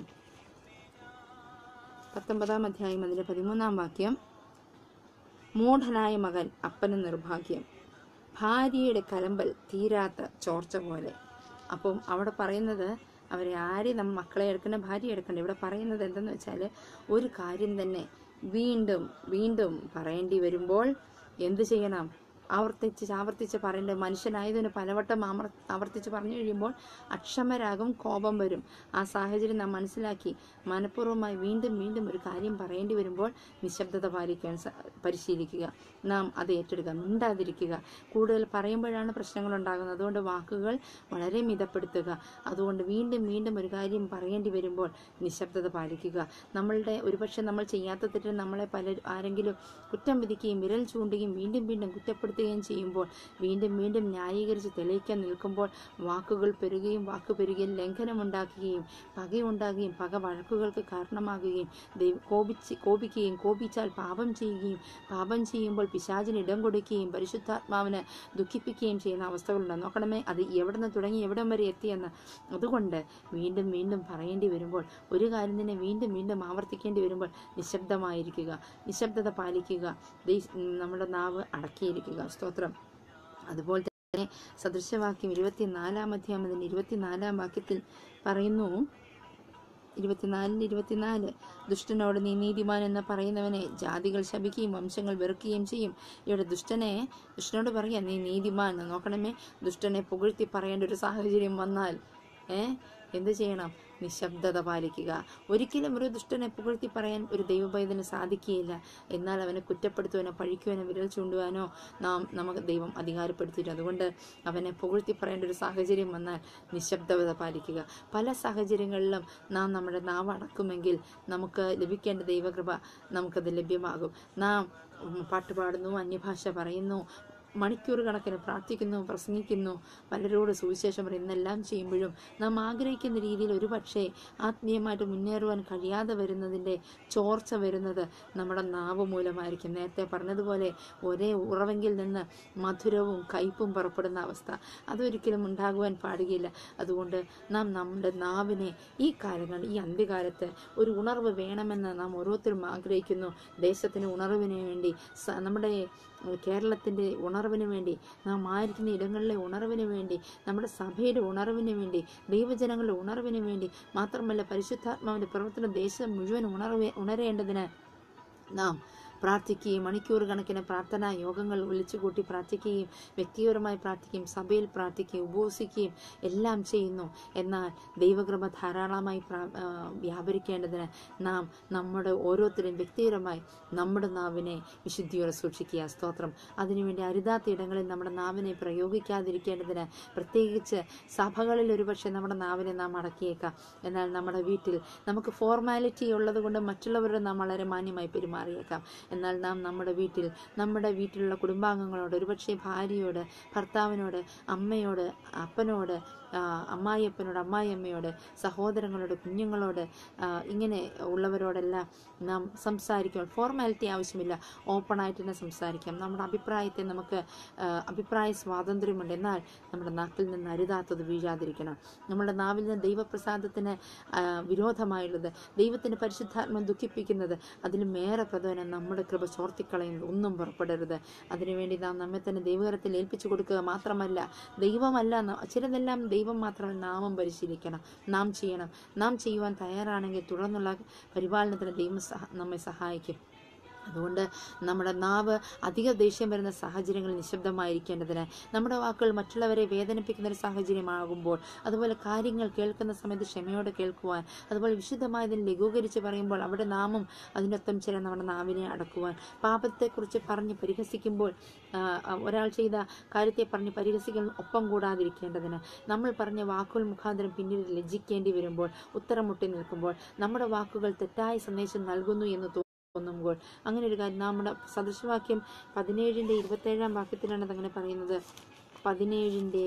പത്തൊമ്പതാം അധ്യായം അതിൻ്റെ പതിമൂന്നാം വാക്യം മൂഢനായ മകൻ അപ്പന് നിർഭാഗ്യം ഭാര്യയുടെ കലമ്പൽ തീരാത്ത ചോർച്ച പോലെ അപ്പം അവിടെ പറയുന്നത് അവരെ ആരെയും നമ്മൾ മക്കളെ എടുക്കണ്ട ഭാര്യ എടുക്കണ്ട ഇവിടെ പറയുന്നത് എന്തെന്ന് വെച്ചാൽ ഒരു കാര്യം തന്നെ വീണ്ടും വീണ്ടും പറയേണ്ടി വരുമ്പോൾ എന്ത് ചെയ്യണം ആവർത്തിച്ച് ആവർത്തിച്ച് പറയേണ്ട മനുഷ്യനായതിന് പലവട്ടം ആമർ ആവർത്തിച്ച് പറഞ്ഞു കഴിയുമ്പോൾ അക്ഷമരാകും കോപം വരും ആ സാഹചര്യം നാം മനസ്സിലാക്കി മനഃപൂർവ്വമായി വീണ്ടും വീണ്ടും ഒരു കാര്യം പറയേണ്ടി വരുമ്പോൾ നിശബ്ദത പാലിക്കാൻ സ- പരിശീലിക്കുക നാം അത് ഏറ്റെടുക്കുക മിണ്ടാതിരിക്കുക കൂടുതൽ പറയുമ്പോഴാണ് പ്രശ്നങ്ങൾ ഉണ്ടാകുന്നത് അതുകൊണ്ട് വാക്കുകൾ വളരെ മിതപ്പെടുത്തുക അതുകൊണ്ട് വീണ്ടും വീണ്ടും ഒരു കാര്യം പറയേണ്ടി വരുമ്പോൾ നിശബ്ദത പാലിക്കുക നമ്മളുടെ ഒരുപക്ഷെ നമ്മൾ ചെയ്യാത്ത തെറ്റിന് നമ്മളെ പല ആരെങ്കിലും കുറ്റം വിധിക്കുകയും വിരൽ ചൂണ്ടുകയും വീണ്ടും വീണ്ടും കുറ്റപ്പെടുത്തുകയും ചെയ്യുമ്പോൾ വീണ്ടും വീണ്ടും ന്യായീകരിച്ച് തെളിയിക്കാൻ നിൽക്കുമ്പോൾ വാക്കുകൾ പെരുകയും വാക്ക് പെരുകയും ലംഘനമുണ്ടാക്കുകയും പകയുണ്ടാകുകയും പക വഴക്കുകൾക്ക് കാരണമാകുകയും ദൈവ കോപിച്ച് കോപിക്കുകയും കോപിച്ചാൽ പാപം ചെയ്യുകയും പാപം ചെയ്യുമ്പോൾ പിശാചിന് ഇടം കൊടുക്കുകയും പരിശുദ്ധാത്മാവിന് ദുഃഖിപ്പിക്കുകയും ചെയ്യുന്ന അവസ്ഥകളുണ്ട് നോക്കണമേ അത് എവിടെ നിന്ന് തുടങ്ങി എവിടം വരെ എത്തിയെന്ന് അതുകൊണ്ട് വീണ്ടും വീണ്ടും പറയേണ്ടി വരുമ്പോൾ ഒരു കാര്യം തന്നെ വീണ്ടും വീണ്ടും ആവർത്തിക്കേണ്ടി വരുമ്പോൾ നിശബ്ദമായിരിക്കുക നിശബ്ദത പാലിക്കുക ദൈ- നമ്മുടെ നാവ് അടക്കിയിരിക്കുക സ്തോത്രം അതുപോലെ തന്നെ സദൃശവാക്യം ഇരുപത്തിനാലാം അധ്യായം അതിൻ്റെ ഇരുപത്തിനാലാം വാക്യത്തിൽ പറയുന്നു ഇരുപത്തിനാലിന് ഇരുപത്തിനാല് ദുഷ്ടനോട് നീ നീതിമാൻ എന്ന് പറയുന്നവനെ ജാതികൾ ശപിക്കുകയും വംശങ്ങൾ വെറുക്കുകയും ചെയ്യും ഇവിടെ ദുഷ്ടനെ ദുഷ്ടനോട് പറയാം നീ നീതിമാൻ എന്ന് നോക്കണമേ ദുഷ്ടനെ പുകഴ്ത്തി പറയേണ്ട ഒരു സാഹചര്യം വന്നാൽ ഏ എന്ത് ചെയ്യണം നിശബ്ദത പാലിക്കുക ഒരിക്കലും ഒരു ദുഷ്ടനെ പുകഴ്ത്തി പറയാൻ ഒരു ദൈവഭയത്തിന് സാധിക്കുകയില്ല എന്നാൽ അവനെ കുറ്റപ്പെടുത്തുവാനോ പഴിക്കുവാനോ വിരൽ ചൂണ്ടുവാനോ നാം നമുക്ക് ദൈവം അധികാരപ്പെടുത്തിയില്ല അതുകൊണ്ട് അവനെ പുകഴ്ത്തി പറയേണ്ട ഒരു സാഹചര്യം വന്നാൽ നിശബ്ദത പാലിക്കുക പല സാഹചര്യങ്ങളിലും നാം നമ്മുടെ നാവ് അടക്കുമെങ്കിൽ നമുക്ക് ലഭിക്കേണ്ട ദൈവകൃപ നമുക്കത് ലഭ്യമാകും നാം ഉം, പാട്ട് പാടുന്നു അന്യഭാഷ പറയുന്നു മണിക്കൂർ കണക്കിന് പ്രാർത്ഥിക്കുന്നു പ്രസംഗിക്കുന്നു പലരോട് സുവിശേഷം പറയും എന്നെല്ലാം ചെയ്യുമ്പോഴും നാം ആഗ്രഹിക്കുന്ന രീതിയിൽ ഒരു പക്ഷേ ആത്മീയമായിട്ട് മുന്നേറുവാൻ കഴിയാതെ വരുന്നതിൻ്റെ ചോർച്ച വരുന്നത് നമ്മുടെ നാവ് മൂലമായിരിക്കും നേരത്തെ പറഞ്ഞതുപോലെ ഒരേ ഉറവെങ്കിൽ നിന്ന് മധുരവും കയ്പും പുറപ്പെടുന്ന അവസ്ഥ അതൊരിക്കലും ഉണ്ടാകുവാൻ പാടുകയില്ല അതുകൊണ്ട് നാം നമ്മുടെ നാവിനെ ഈ കാലങ്ങൾ ഈ അന്ത്യകാലത്ത് ഒരു ഉണർവ് വേണമെന്ന് നാം ഓരോരുത്തരും ആഗ്രഹിക്കുന്നു ദേശത്തിന് ഉണർവിന് വേണ്ടി സ- നമ്മുടെ കേരളത്തിൻ്റെ ഉണർവിന് വേണ്ടി നാം ആയിരിക്കുന്ന ഇടങ്ങളിലെ ഉണർവിന് വേണ്ടി നമ്മുടെ സഭയുടെ ഉണർവിന് വേണ്ടി ദൈവജനങ്ങളുടെ ഉണർവിന് വേണ്ടി മാത്രമല്ല പരിശുദ്ധാത്മാവിൻ്റെ പ്രവർത്തന ദേശം മുഴുവൻ ഉണർവ് ഉണരേണ്ടതിന് നാം പ്രാർത്ഥിക്കുകയും മണിക്കൂർ കണക്കിന് പ്രാർത്ഥനാ യോഗങ്ങൾ വിളിച്ചുകൂട്ടി പ്രാർത്ഥിക്കുകയും വ്യക്തിപരമായി പ്രാർത്ഥിക്കുകയും സഭയിൽ പ്രാർത്ഥിക്കുകയും ഉപവസിക്കുകയും എല്ലാം ചെയ്യുന്നു എന്നാൽ ദൈവകൃപ ധാരാളമായി പ്രാ- ആ, വ്യാപരിക്കേണ്ടതിന് നാം നമ്മുടെ ഓരോരുത്തരും വ്യക്തിപരമായി നമ്മുടെ നാവിനെ വിശുദ്ധിയോടെ സൂക്ഷിക്കുക സ്തോത്രം അതിനുവേണ്ടി അരുതാത്ത ഇടങ്ങളിൽ നമ്മുടെ നാവിനെ പ്രയോഗിക്കാതിരിക്കേണ്ടതിന് പ്രത്യേകിച്ച് സഭകളിൽ ഒരുപക്ഷെ നമ്മുടെ നാവിനെ നാം അടക്കിയേക്കാം എന്നാൽ നമ്മുടെ വീട്ടിൽ നമുക്ക് ഫോർമാലിറ്റി ഉള്ളത് കൊണ്ട് മറ്റുള്ളവരുടെ നാം വളരെ മാന്യമായി പെരുമാറിയേക്കാം എന്നാൽ നാം നമ്മുടെ വീട്ടിൽ നമ്മുടെ വീട്ടിലുള്ള കുടുംബാംഗങ്ങളോട് ഒരുപക്ഷെ ഭാര്യയോട് ഭർത്താവിനോട് അമ്മയോട് അപ്പനോട് ആ, അമ്മായിയപ്പനോട് അമ്മായിയമ്മയോട് സഹോദരങ്ങളോട് കുഞ്ഞുങ്ങളോട് ആ, ഇങ്ങനെ ഉള്ളവരോടെല്ലാം നാം സംസാരിക്കുമ്പോൾ ഫോർമാലിറ്റി ആവശ്യമില്ല ഓപ്പണായിട്ട് തന്നെ സംസാരിക്കാം നമ്മുടെ അഭിപ്രായത്തെ നമുക്ക് ആ, അഭിപ്രായ സ്വാതന്ത്ര്യമുണ്ട് എന്നാൽ നമ്മുടെ നാക്കിൽ നിന്ന് അരുതാത്തത് വീഴാതിരിക്കണം നമ്മുടെ നാവിൽ നിന്ന് ദൈവപ്രസാദത്തിന് ആ, വിരോധമായുള്ളത് ദൈവത്തിൻ്റെ പരിശുദ്ധാത്മം ദുഃഖിപ്പിക്കുന്നത് അതിലും ഏറെ പ്രധാനം നമ്മുടെ കൃപ ചോർത്തിക്കളയുന്നത് ഒന്നും പുറപ്പെടരുത് അതിനുവേണ്ടി നാം നമ്മെ തന്നെ ദൈവകരത്തിൽ ഏൽപ്പിച്ചു കൊടുക്കുക മാത്രമല്ല ദൈവമല്ല ന- ചിലതെല്ലാം ദൈവം മാത്രമല്ല നാമം പരിശീലിക്കണം നാം ചെയ്യണം നാം ചെയ്യുവാൻ തയ്യാറാണെങ്കിൽ തുടർന്നുള്ള പരിപാലനത്തിന് ദൈവം സഹ നമ്മെ സഹായിക്കും അതുകൊണ്ട് നമ്മുടെ നാവ് അധിക ദേഷ്യം വരുന്ന സാഹചര്യങ്ങളിൽ നിശബ്ദമായിരിക്കേണ്ടതിന് നമ്മുടെ വാക്കുകൾ മറ്റുള്ളവരെ വേദനിപ്പിക്കുന്ന ഒരു സാഹചര്യമാകുമ്പോൾ അതുപോലെ കാര്യങ്ങൾ കേൾക്കുന്ന സമയത്ത് ക്ഷമയോടെ കേൾക്കുവാൻ അതുപോലെ വിശുദ്ധമായതിന് ലഘൂകരിച്ച് പറയുമ്പോൾ അവിടെ നാമും അതിനൊപ്പം ചില നമ്മുടെ നാവിനെ അടക്കുവാൻ പാപത്തെക്കുറിച്ച് പറഞ്ഞ് പരിഹസിക്കുമ്പോൾ ആ, ആ, ഒരാൾ ചെയ്ത കാര്യത്തെ പറഞ്ഞ് പരിഹസിക്കാൻ ഒപ്പം കൂടാതിരിക്കേണ്ടതിന് നമ്മൾ പറഞ്ഞ വാക്കുകൾ മുഖാന്തരം പിന്നീട് ലജ്ജിക്കേണ്ടി വരുമ്പോൾ ഉത്തരം മുട്ടി നിൽക്കുമ്പോൾ നമ്മുടെ വാക്കുകൾ തെറ്റായ സന്ദേശം നൽകുന്നു എന്ന് തോന്നുമ്പോൾ അങ്ങനെ ഒരു കാര്യം നമ്മുടെ സദൃശവാക്യം പതിനേഴിൻ്റെ ഇരുപത്തേഴാം വാക്യത്തിലാണ് അതങ്ങനെ പറയുന്നത് പതിനേഴിൻ്റെ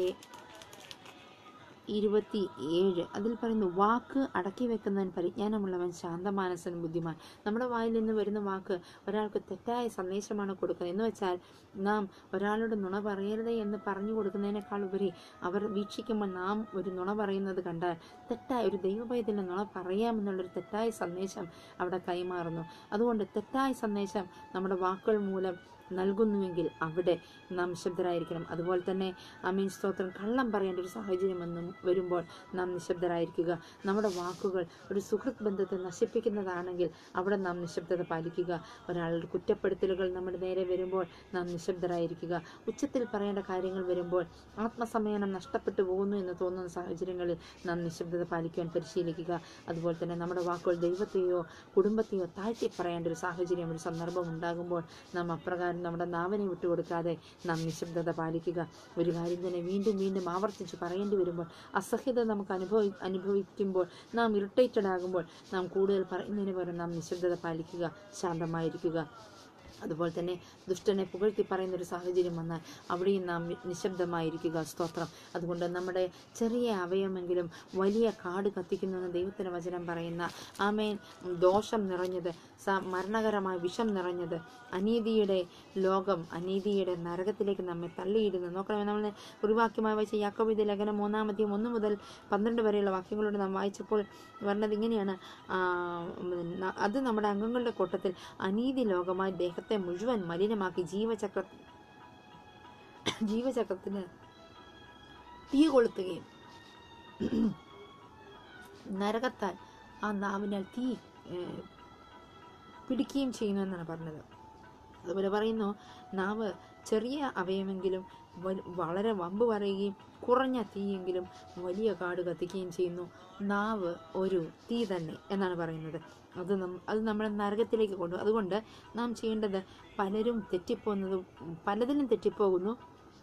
ഇരുപത്തി ഏഴ് അതിൽ പറയുന്നു വാക്ക് അടക്കി വെക്കുന്നവൻ പരിജ്ഞാനമുള്ളവൻ ശാന്തമാനസൻ ബുദ്ധിമാൻ നമ്മുടെ വായിൽ നിന്ന് വരുന്ന വാക്ക് ഒരാൾക്ക് തെറ്റായ സന്ദേശമാണ് കൊടുക്കുന്നത് എന്ന് വെച്ചാൽ നാം ഒരാളോട് നുണ പറയരുത് എന്ന് പറഞ്ഞു കൊടുക്കുന്നതിനേക്കാൾ ഉപരി അവർ വീക്ഷിക്കുമ്പോൾ നാം ഒരു നുണ പറയുന്നത് കണ്ടാൽ തെറ്റായ ഒരു ദൈവഭയത്തിൻ്റെ നുണ പറയാമെന്നുള്ളൊരു തെറ്റായ സന്ദേശം അവിടെ കൈമാറുന്നു അതുകൊണ്ട് തെറ്റായ സന്ദേശം നമ്മുടെ വാക്കുകൾ മൂലം നൽകുന്നുവെങ്കിൽ അവിടെ നാം നിശബ്ദരായിരിക്കണം അതുപോലെ തന്നെ അമീൻ സ്തോത്രം കള്ളം പറയേണ്ട ഒരു സാഹചര്യം വന്നും വരുമ്പോൾ നാം നിശബ്ദരായിരിക്കുക നമ്മുടെ വാക്കുകൾ ഒരു സുഹൃത്ത് ബന്ധത്തെ നശിപ്പിക്കുന്നതാണെങ്കിൽ അവിടെ നാം നിശബ്ദത പാലിക്കുക ഒരാളുടെ കുറ്റപ്പെടുത്തലുകൾ നമ്മുടെ നേരെ വരുമ്പോൾ നാം നിശബ്ദരായിരിക്കുക ഉച്ചത്തിൽ പറയേണ്ട കാര്യങ്ങൾ വരുമ്പോൾ ആത്മസമയനം നഷ്ടപ്പെട്ടു പോകുന്നു എന്ന് തോന്നുന്ന സാഹചര്യങ്ങളിൽ നാം നിശബ്ദത പാലിക്കുവാൻ പരിശീലിക്കുക അതുപോലെ തന്നെ നമ്മുടെ വാക്കുകൾ ദൈവത്തെയോ കുടുംബത്തെയോ താഴ്ത്തി പറയേണ്ട ഒരു സാഹചര്യം ഒരു സന്ദർഭം ഉണ്ടാകുമ്പോൾ നാം അപ്രകാരം നമ്മുടെ നാവിനെ വിട്ടുകൊടുക്കാതെ നാം നിശബ്ദത പാലിക്കുക ഒരു കാര്യം തന്നെ വീണ്ടും വീണ്ടും ആവർത്തിച്ച് പറയേണ്ടി വരുമ്പോൾ അസഹ്യത നമുക്ക് അനുഭവി അനുഭവിക്കുമ്പോൾ നാം ഇറിറ്റേറ്റഡ് ആകുമ്പോൾ നാം കൂടുതൽ പറയുന്നതിന് പകരം നാം നിശബ്ദത പാലിക്കുക ശാന്തമായിരിക്കുക അതുപോലെ തന്നെ ദുഷ്ടനെ പുകഴ്ത്തി പറയുന്ന ഒരു സാഹചര്യം വന്നാൽ അവിടെയും നാം നിശബ്ദമായിരിക്കുക സ്തോത്രം അതുകൊണ്ട് നമ്മുടെ ചെറിയ അവയവമെങ്കിലും വലിയ കാട് കത്തിക്കുന്നുവെന്ന് ദൈവത്തിൻ്റെ വചനം പറയുന്ന ആമേൻ ദോഷം നിറഞ്ഞത് സ മരണകരമായ വിഷം നിറഞ്ഞത് അനീതിയുടെ ലോകം അനീതിയുടെ നരകത്തിലേക്ക് നമ്മെ തള്ളിയിടുന്നു നോക്കണമേ നമ്മൾ ഒരു വാക്യമായി വായിച്ച യാക്കോബിന്റെ ലേഖനം മൂന്നാമത്തെയും ഒന്ന് മുതൽ പന്ത്രണ്ട് വരെയുള്ള വാക്യങ്ങളോട് നാം വായിച്ചപ്പോൾ പറഞ്ഞത് ഇങ്ങനെയാണ് ആ, ഉം, അത് നമ്മുടെ അംഗങ്ങളുടെ കൂട്ടത്തിൽ അനീതി ലോകമായി ദേഹത്തെ മുഴുവൻ മലിനമാക്കി ജീവചക്ര ജീവചക്രത്തിന് തീ കൊളുത്തുകയും നരകത്താൽ ആ നാവിനാൽ തീ ഏഹ്, പിടിക്കുകയും ചെയ്യുന്നു എന്നാണ് പറഞ്ഞത് അതുപോലെ പറയുന്നു നാവ് ചെറിയ അവയമെങ്കിലും വൽ- വളരെ വമ്പ് പറയുകയും കുറഞ്ഞ തീയെങ്കിലും വലിയ കാട് കത്തിക്കുകയും ചെയ്യുന്നു നാവ് ഒരു തീ തന്നെ എന്നാണ് പറയുന്നത് അത് നം അത് നമ്മളെ നരകത്തിലേക്ക് കൊണ്ടു അതുകൊണ്ട് നാം ചെയ്യേണ്ടത് പലരും തെറ്റിപ്പോകുന്നത് പലതിലും തെറ്റിപ്പോകുന്നു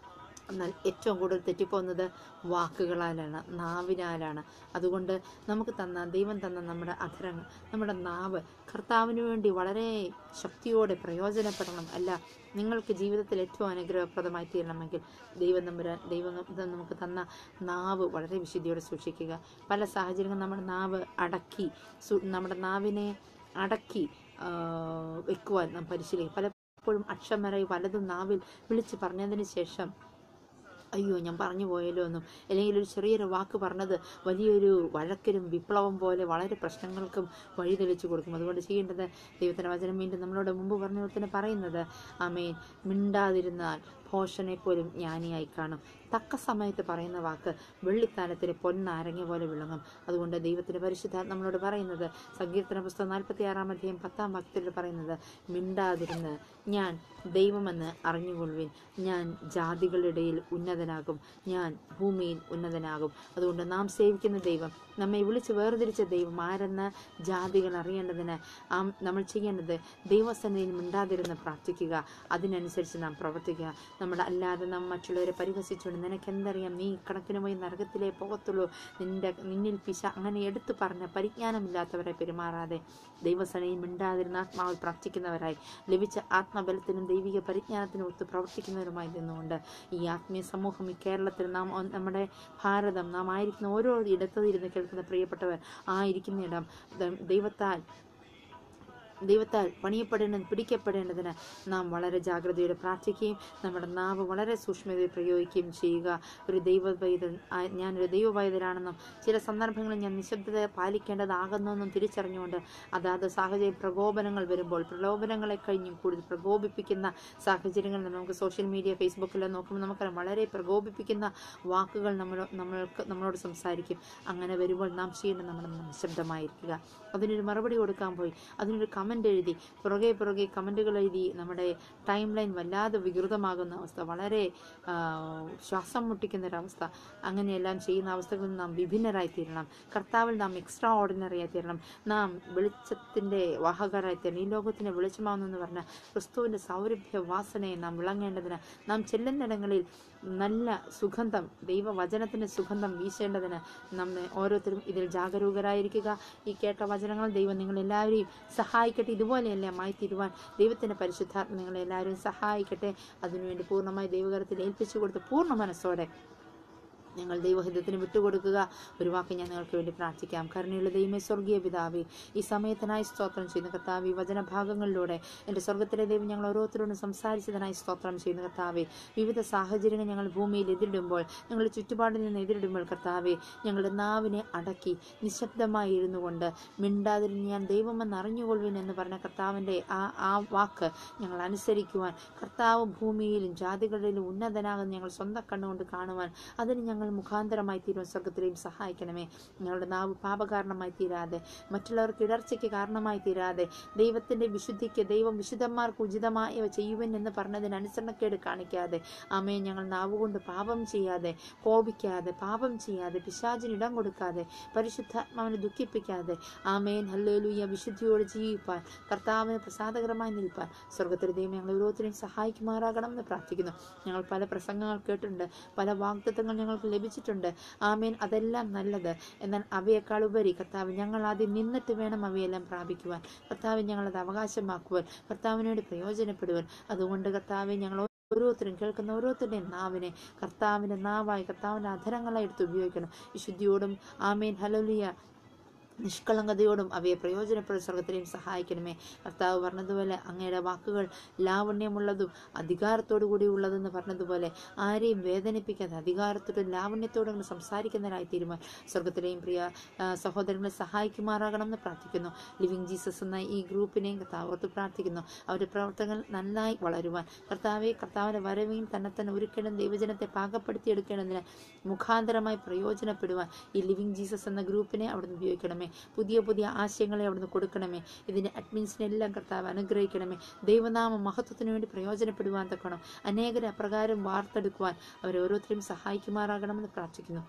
എന്നാൽ ഏറ്റവും കൂടുതൽ തെറ്റിപ്പോകുന്നത് വാക്കുകളാലാണ് നാവിനാലാണ് അതുകൊണ്ട് നമുക്ക് തന്ന ദൈവം തന്ന നമ്മുടെ അധരങ്ങൾ നമ്മുടെ നാവ് കർത്താവിന് വേണ്ടി വളരെ ശക്തിയോടെ പ്രയോജനപ്പെടണം അല്ല നിങ്ങൾക്ക് ജീവിതത്തിൽ ഏറ്റവും അനുഗ്രഹപ്രദമായി തീരണമെങ്കിൽ ദൈവം നമ്പുരാൻ ദൈവം നമുക്ക് തന്ന നാവ് വളരെ വിശുദ്ധിയോടെ സൂക്ഷിക്കുക പല സാഹചര്യങ്ങളും നമ്മുടെ നാവ് അടക്കി സു- നമ്മുടെ നാവിനെ അടക്കി ആ, വെക്കുവാൻ നാം പരിശീലിക്കും പലപ്പോഴും അക്ഷമരായി പലതും നാവിൽ വിളിച്ച് പറഞ്ഞതിന് ശേഷം അയ്യോ ഞാൻ പറഞ്ഞു പോയല്ലോ എന്നും അല്ലെങ്കിൽ ഒരു ചെറിയൊരു വാക്ക് പറഞ്ഞത് വലിയൊരു വഴക്കിനും വിപ്ലവം പോലെ വളരെ പ്രശ്നങ്ങൾക്കും വഴി തെളിച്ചു കൊടുക്കും അതുകൊണ്ട് ചെയ്യേണ്ടത് ദൈവത്തിൻ്റെ വചനം വീണ്ടും നമ്മളോട് മുമ്പ് പറഞ്ഞ പോലെ തന്നെ പറയുന്നത് ആമേൻ മിണ്ടാതിരുന്നാൽ ഭോഷനെ പോലും ജ്ഞാനിയായി കാണും തക്ക സമയത്ത് പറയുന്ന വാക്ക് വെള്ളിത്താനത്തിന് പൊന്നാരങ്ങ പോലെ വിളങ്ങും അതുകൊണ്ട് ദൈവത്തിന്റെ പരിശുദ്ധ നമ്മളോട് പറയുന്നത് സങ്കീർത്തന പുസ്തകം നാൽപ്പത്തി ആറാം അധ്യായം പത്താം വാക്യത്തിൽ പറയുന്നത് മിണ്ടാതിരുന്ന് ഞാൻ ദൈവമെന്ന് അറിഞ്ഞുകൊള്ളുവിൻ ഞാൻ ജാതികളുടെ ഇടയിൽ ഉന്നതനാകും ഞാൻ ഭൂമിയിൽ ഉന്നതനാകും അതുകൊണ്ട് നാം സേവിക്കുന്ന ദൈവം നമ്മെ വിളിച്ച് വേർതിരിച്ച ദൈവം ആരെന്ന് ജാതികൾ അറിയേണ്ടതിന് ആം നമ്മൾ ചെയ്യേണ്ടത് ദൈവസന്നിധിയിൽ മിണ്ടാതിരുന്ന് പ്രാർത്ഥിക്കുക അതിനനുസരിച്ച് നാം പ്രവർത്തിക്കുക നമ്മൾ അല്ലാതെ നാം മറ്റുള്ളവരെ പരിഹസിച്ചുകൊണ്ട് നിനക്ക് എന്തറിയാം നീ കണക്കിന് പോയി നരകത്തിലേ പോകത്തുള്ളൂ നിന്റെ നിന്നിൽ പിശ അങ്ങനെ എടുത്തു പറഞ്ഞ പരിജ്ഞാനമില്ലാത്തവരെ പെരുമാറാതെ ദൈവസനയിൽ മിണ്ടാതിരുന്ന ആത്മാവിൽ പ്രാർത്ഥിക്കുന്നവരായി ലഭിച്ച ആത്മബലത്തിനും ദൈവിക പരിജ്ഞാനത്തിനും ഒത്ത് പ്രവർത്തിക്കുന്നവരുമായി നിന്നുകൊണ്ട് ഈ ആത്മീയ സമൂഹം ഈ കേരളത്തിൽ നാം ഒ- നമ്മുടെ ഭാരതം നാം ആയിരിക്കുന്ന ഓരോ ഇടത്തു ഇരുന്ന് കേൾക്കുന്ന പ്രിയപ്പെട്ടവർ ആ ഇരിക്കുന്ന ഇടം ദ- ദൈവത്താൽ ദൈവത്താൽ പണിയപ്പെടേണ്ട പിടിക്കപ്പെടേണ്ടതിന് നാം വളരെ ജാഗ്രതയോടെ പ്രാർത്ഥിക്കുകയും നമ്മുടെ നാവ് വളരെ സൂക്ഷ്മതയിൽ പ്രയോഗിക്കുകയും ചെയ്യുക ഒരു ദൈവ വൈദ്യൻ ഞാനൊരു ദൈവ വൈദ്യരാണെന്നും ചില സന്ദർഭങ്ങളിൽ ഞാൻ നിശബ്ദത പാലിക്കേണ്ടതാകുന്നെന്നും തിരിച്ചറിഞ്ഞുകൊണ്ട് അതാത് സാഹചര്യ പ്രകോപനങ്ങൾ വരുമ്പോൾ പ്രലോഭനങ്ങളെ കഴിഞ്ഞും കൂടുതൽ പ്രകോപിപ്പിക്കുന്ന സാഹചര്യങ്ങൾ നമുക്ക് സോഷ്യൽ മീഡിയ ഫേസ്ബുക്കിലോ നോക്കുമ്പോൾ നമുക്കറിയാം വളരെ പ്രകോപിപ്പിക്കുന്ന വാക്കുകൾ നമ്മൾ നമ്മൾക്ക് നമ്മളോട് സംസാരിക്കും അങ്ങനെ വരുമ്പോൾ നാം ചെയ്യേണ്ടത് നമ്മൾ നിശബ്ദമായിരിക്കുക അതിനൊരു മറുപടി കൊടുക്കാൻ പോയി അതിനൊരു കമൻ്റ് എഴുതി പുറകെ പുറകെ കമൻറ്റുകൾ എഴുതി നമ്മുടെ ടൈം ലൈൻ വല്ലാതെ വികൃതമാകുന്ന അവസ്ഥ വളരെ ആ, ശ്വാസം മുട്ടിക്കുന്ന ഒരവസ്ഥ അങ്ങനെയെല്ലാം ചെയ്യുന്ന അവസ്ഥകളിൽ നാം വിഭിന്നരായി തീരണം കർത്താവിൽ നാം എക്സ്ട്രാ ഓർഡിനറി ആയി തീരണം നാം വെളിച്ചത്തിൻ്റെ വാഹകരായി തീരണം ഈ ലോകത്തിൻ്റെ വെളിച്ചമാകുന്നെന്ന് പറഞ്ഞ ക്രിസ്തുവിൻ്റെ സൗരഭ്യ വാസനയെ നാം വിളങ്ങേണ്ടതിന് നാം ചെല്ലുന്നിടങ്ങളിൽ നല്ല സുഗന്ധം ദൈവവചനത്തിൻ്റെ സുഗന്ധം വീശേണ്ടതിന് നമ്മെ ഓരോരുത്തരും ഇതിൽ ജാഗരൂകരായിരിക്കുക ഈ കേട്ട വചനങ്ങൾ ദൈവം നിങ്ങളെല്ലാവരെയും സഹായിക്കട്ടെ ഇതുപോലെയല്ല മായിത്തീരുവാൻ ദൈവത്തിൻ്റെ പരിശുദ്ധാത്മ നിങ്ങളെല്ലാവരെയും സഹായിക്കട്ടെ അതിനുവേണ്ടി പൂർണ്ണമായി ദൈവകരത്തിൽ ഏൽപ്പിച്ചു കൊടുത്ത് പൂർണ്ണ മനസ്സോടെ ഞങ്ങൾ ദൈവഹിതത്തിന് വിട്ടുകൊടുക്കുക ഒരു വാക്ക് ഞാൻ നിങ്ങൾക്ക് വേണ്ടി പ്രാർത്ഥിക്കാം കരുണയുള്ള ദൈവമേ സ്വർഗീയ പിതാവേ ഈ സമയത്തിനായി സ്തോത്രം ചെയ്യുന്ന കർത്താവ് ഈ വചനഭാഗങ്ങളിലൂടെ എൻ്റെ സ്വർഗത്തിലെ ദൈവം ഞങ്ങൾ ഓരോരുത്തരോടും സംസാരിച്ചതിനായി സ്തോത്രം ചെയ്യുന്ന കർത്താവെ വിവിധ സാഹചര്യങ്ങൾ ഞങ്ങൾ ഭൂമിയിൽ എതിരിടുമ്പോൾ ഞങ്ങളുടെ ചുറ്റുപാടിൽ നിന്ന് എതിരിടുമ്പോൾ കർത്താവെ ഞങ്ങളുടെ നാവിനെ അടക്കി നിശബ്ദമായി ഇരുന്നു കൊണ്ട് മിണ്ടാതിരുന്ന് ഞാൻ ദൈവമെന്ന് അറിഞ്ഞുകൊള്ളുവിൻ എന്ന് പറഞ്ഞ കർത്താവിൻ്റെ ആ ആ വാക്ക് ഞങ്ങൾ അനുസരിക്കുവാൻ കർത്താവ് ഭൂമിയിലും ജാതികളിലും ഉന്നതനാകുന്ന ഞങ്ങൾ സ്വന്തം കണ്ണുകൊണ്ട് കാണുവാൻ അതിന് ഞങ്ങൾ മുഖാന്തരമായി തീരുവാൻ സ്വർഗത്തിലെയും സഹായിക്കണമേ ഞങ്ങളുടെ നാവ് പാപകാരണമായി തീരാതെ മറ്റുള്ളവർക്ക് ഇടർച്ചയ്ക്ക് കാരണമായി തീരാതെ ദൈവത്തിന്റെ വിശുദ്ധിക്ക് ദൈവം വിശുദ്ധന്മാർക്ക് ഉചിതമായവ ചെയ്യുവൻ എന്ന് പറഞ്ഞതിന് അനുസരണക്കേട് കാണിക്കാതെ അമ്മേ ഞങ്ങൾ നാവുകൊണ്ട് പാപം ചെയ്യാതെ കോപിക്കാതെ പാപം ചെയ്യാതെ പിശാചിന് ഇടം കൊടുക്കാതെ പരിശുദ്ധാത്മാവിനെ ദുഃഖിപ്പിക്കാതെ ആമേൻ ഹല്ലേലൂയ വിശുദ്ധിയോട് ജീവിപ്പാൻ കർത്താവിന് പ്രസാദകരമായി നിൽപ്പാൻ സ്വർഗത്തിലെ ദൈവം ഞങ്ങൾ ഓരോരുത്തരെയും സഹായിക്കുമാറാകണം എന്ന് പ്രാർത്ഥിക്കുന്നു ഞങ്ങൾ പല പ്രസംഗങ്ങൾ കേട്ടിട്ടുണ്ട് പല വാഗ്ദത്തങ്ങൾ ഞങ്ങൾക്ക് ലഭിച്ചിട്ടുണ്ട് ആമേൻ അതെല്ലാം നല്ലത് എന്നാൽ അവയേക്കാൾ ഉപരി കർത്താവ് ഞങ്ങൾ ആദ്യം നിന്നിട്ട് വേണം അവയെല്ലാം പ്രാപിക്കുവാൻ കർത്താവ് ഞങ്ങളത് അവകാശമാക്കുവാൻ കർത്താവിനോട് പ്രയോജനപ്പെടുവാൻ അതുകൊണ്ട് കർത്താവെ ഞങ്ങൾ ഓരോരുത്തരും കേൾക്കുന്ന ഓരോരുത്തരുടെയും നാവിനെ കർത്താവിൻ്റെ നാവായി കർത്താവിൻ്റെ അധരങ്ങളായി എടുത്ത് ഉപയോഗിക്കണം വിശുദ്ധിയോടും ആമേൻ ഹലോലിയ നിഷ്കളങ്കതയോടും അവയെ പ്രയോജനപ്പെടുന്ന സ്വർഗത്തിനെയും സഹായിക്കണമേ കർത്താവ് പറഞ്ഞതുപോലെ അങ്ങയുടെ വാക്കുകൾ ലാവണ്യമുള്ളതും അധികാരത്തോടു കൂടി ഉള്ളതെന്ന് പറഞ്ഞതുപോലെ ആരെയും വേദനിപ്പിക്കാതെ അധികാരത്തോടും ലാവണ്യത്തോടും കൂടി സംസാരിക്കുന്നവരായി തീരുമാൻ സ്വർഗത്തിലെയും പ്രിയ ആ, സഹോദരങ്ങളെ സഹായിക്കുമാറാകണം എന്ന് പ്രാർത്ഥിക്കുന്നു ലിവിങ് ജീസസ് എന്ന ഈ ഗ്രൂപ്പിനെയും കർത്താവ് ഓർത്ത് പ്രാർത്ഥിക്കുന്നു അവരുടെ പ്രവർത്തനങ്ങൾ നന്നായി വളരുവാൻ കർത്താവെ കർത്താവിന്റെ വരവെയും തന്നെ തന്നെ ഒരുക്കണം ദൈവജനത്തെ പാകപ്പെടുത്തിയെടുക്കേണ്ടതിന് മുഖാന്തരമായി പ്രയോജനപ്പെടുവാൻ ഈ ലിവിങ് ജീസസ് എന്ന ഗ്രൂപ്പിനെ അവിടുന്ന് ഉപയോഗിക്കണമേ പുതിയ പുതിയ ആശയങ്ങളെ അവിടുന്ന് കൊടുക്കണമേ ഇതിന്റെ അഡ്മിൻസിനെല്ലാം കർത്താവ് അനുഗ്രഹിക്കണമേ ദൈവനാമ മഹത്വത്തിനു വേണ്ടി പ്രയോജനപ്പെടുവാൻ തക്കണം അനേകരെ അപ്രകാരം വാർത്തെടുക്കുവാൻ അവരെ ഓരോരുത്തരും സഹായിക്കുമാറാകണമെന്ന് പ്രാർത്ഥിക്കുന്നു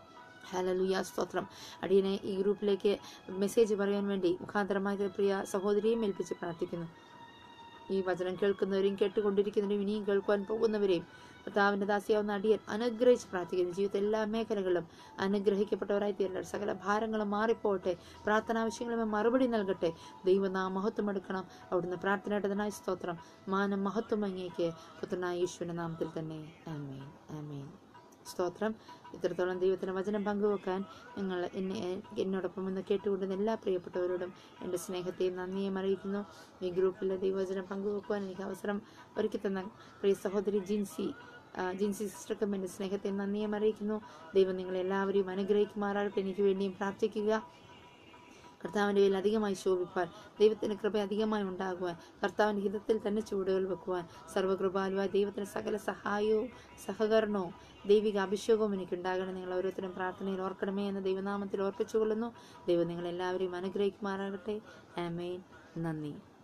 ഹലലുയ സ്തോത്രം അടിയനെ ഈ ഗ്രൂപ്പിലേക്ക് മെസ്സേജ് പറയാൻ വേണ്ടി മുഖാന്തരമായ പ്രിയ സഹോദരിയും ഏൽപ്പിച്ച് പ്രാർത്ഥിക്കുന്നു ഈ വചനം കേൾക്കുന്നവരെയും കേട്ടുകൊണ്ടിരിക്കുന്നവരെയും ഇനിയും കേൾക്കുവാൻ പോകുന്നവരെയും കർത്താവിൻ്റെ ദാസിയാവുന്ന അടിയൻ അനുഗ്രഹിച്ച് പ്രാർത്ഥിക്കുന്നു ജീവിതത്തിൽ എല്ലാ മേഖലകളിലും അനുഗ്രഹിക്കപ്പെട്ടവരായി തീരട്ടെ സകല ഭാരങ്ങളും മാറിപ്പോട്ടെ പ്രാർത്ഥനാവശ്യങ്ങളും മറുപടി നൽകട്ടെ ദൈവനാം മഹത്വം എടുക്കണം അവിടുന്ന് പ്രാർത്ഥനയുടേതിനായി സ്തോത്രം മാനം മഹത്വം അങ്ങേക്ക് പുത്രനായ യേശുവിൻ്റെ നാമത്തിൽ തന്നെ ആമേൻ ആമേൻ സ്തോത്രം ഇത്രത്തോളം ദൈവത്തിന് വചനം പങ്കുവെക്കാൻ നിങ്ങൾ എന്നെ എന്നോടൊപ്പം ഇന്ന് കേട്ടുകൊണ്ടുന്ന എല്ലാ പ്രിയപ്പെട്ടവരോടും എൻ്റെ സ്നേഹത്തെയും നന്ദിയും അറിയിക്കുന്നു ഈ ഗ്രൂപ്പിലെ ദൈവവചനം പങ്കുവെക്കുവാൻ എനിക്ക് അവസരം ഒരുക്കി തന്ന പ്രിയ സഹോദരി ജിൻസി ആ, ജിൻസി സിസ്റ്റർക്കും എൻ്റെ സ്നേഹത്തെ നന്ദിയും അറിയിക്കുന്നു ദൈവം നിങ്ങളെല്ലാവരെയും അനുഗ്രഹിക്കുമാറാകട്ടെ എനിക്ക് വേണ്ടിയും പ്രാർത്ഥിക്കുക കർത്താവിൻ്റെ പേരിൽ അധികമായി ശോഭിപ്പാൻ ദൈവത്തിൻ്റെ കൃപ അധികമായി ഉണ്ടാകുവാൻ കർത്താവിൻ്റെ ഹിതത്തിൽ തന്നെ ചുവടുകൾ വെക്കുവാൻ സർവ്വകൃപാലുവായ ദൈവത്തിന് സകല സഹായവും സഹകരണവും ദൈവിക അഭിഷേകവും എനിക്കുണ്ടാകണം നിങ്ങൾ ഓരോരുത്തരും പ്രാർത്ഥനയിൽ ഓർക്കണമേ എന്ന് ദൈവനാമത്തിൽ ഓർപ്പിച്ചുകൊള്ളുന്നു ദൈവം നിങ്ങളെല്ലാവരെയും അനുഗ്രഹിക്കുമാറാകട്ടെ ആമേൻ നന്ദി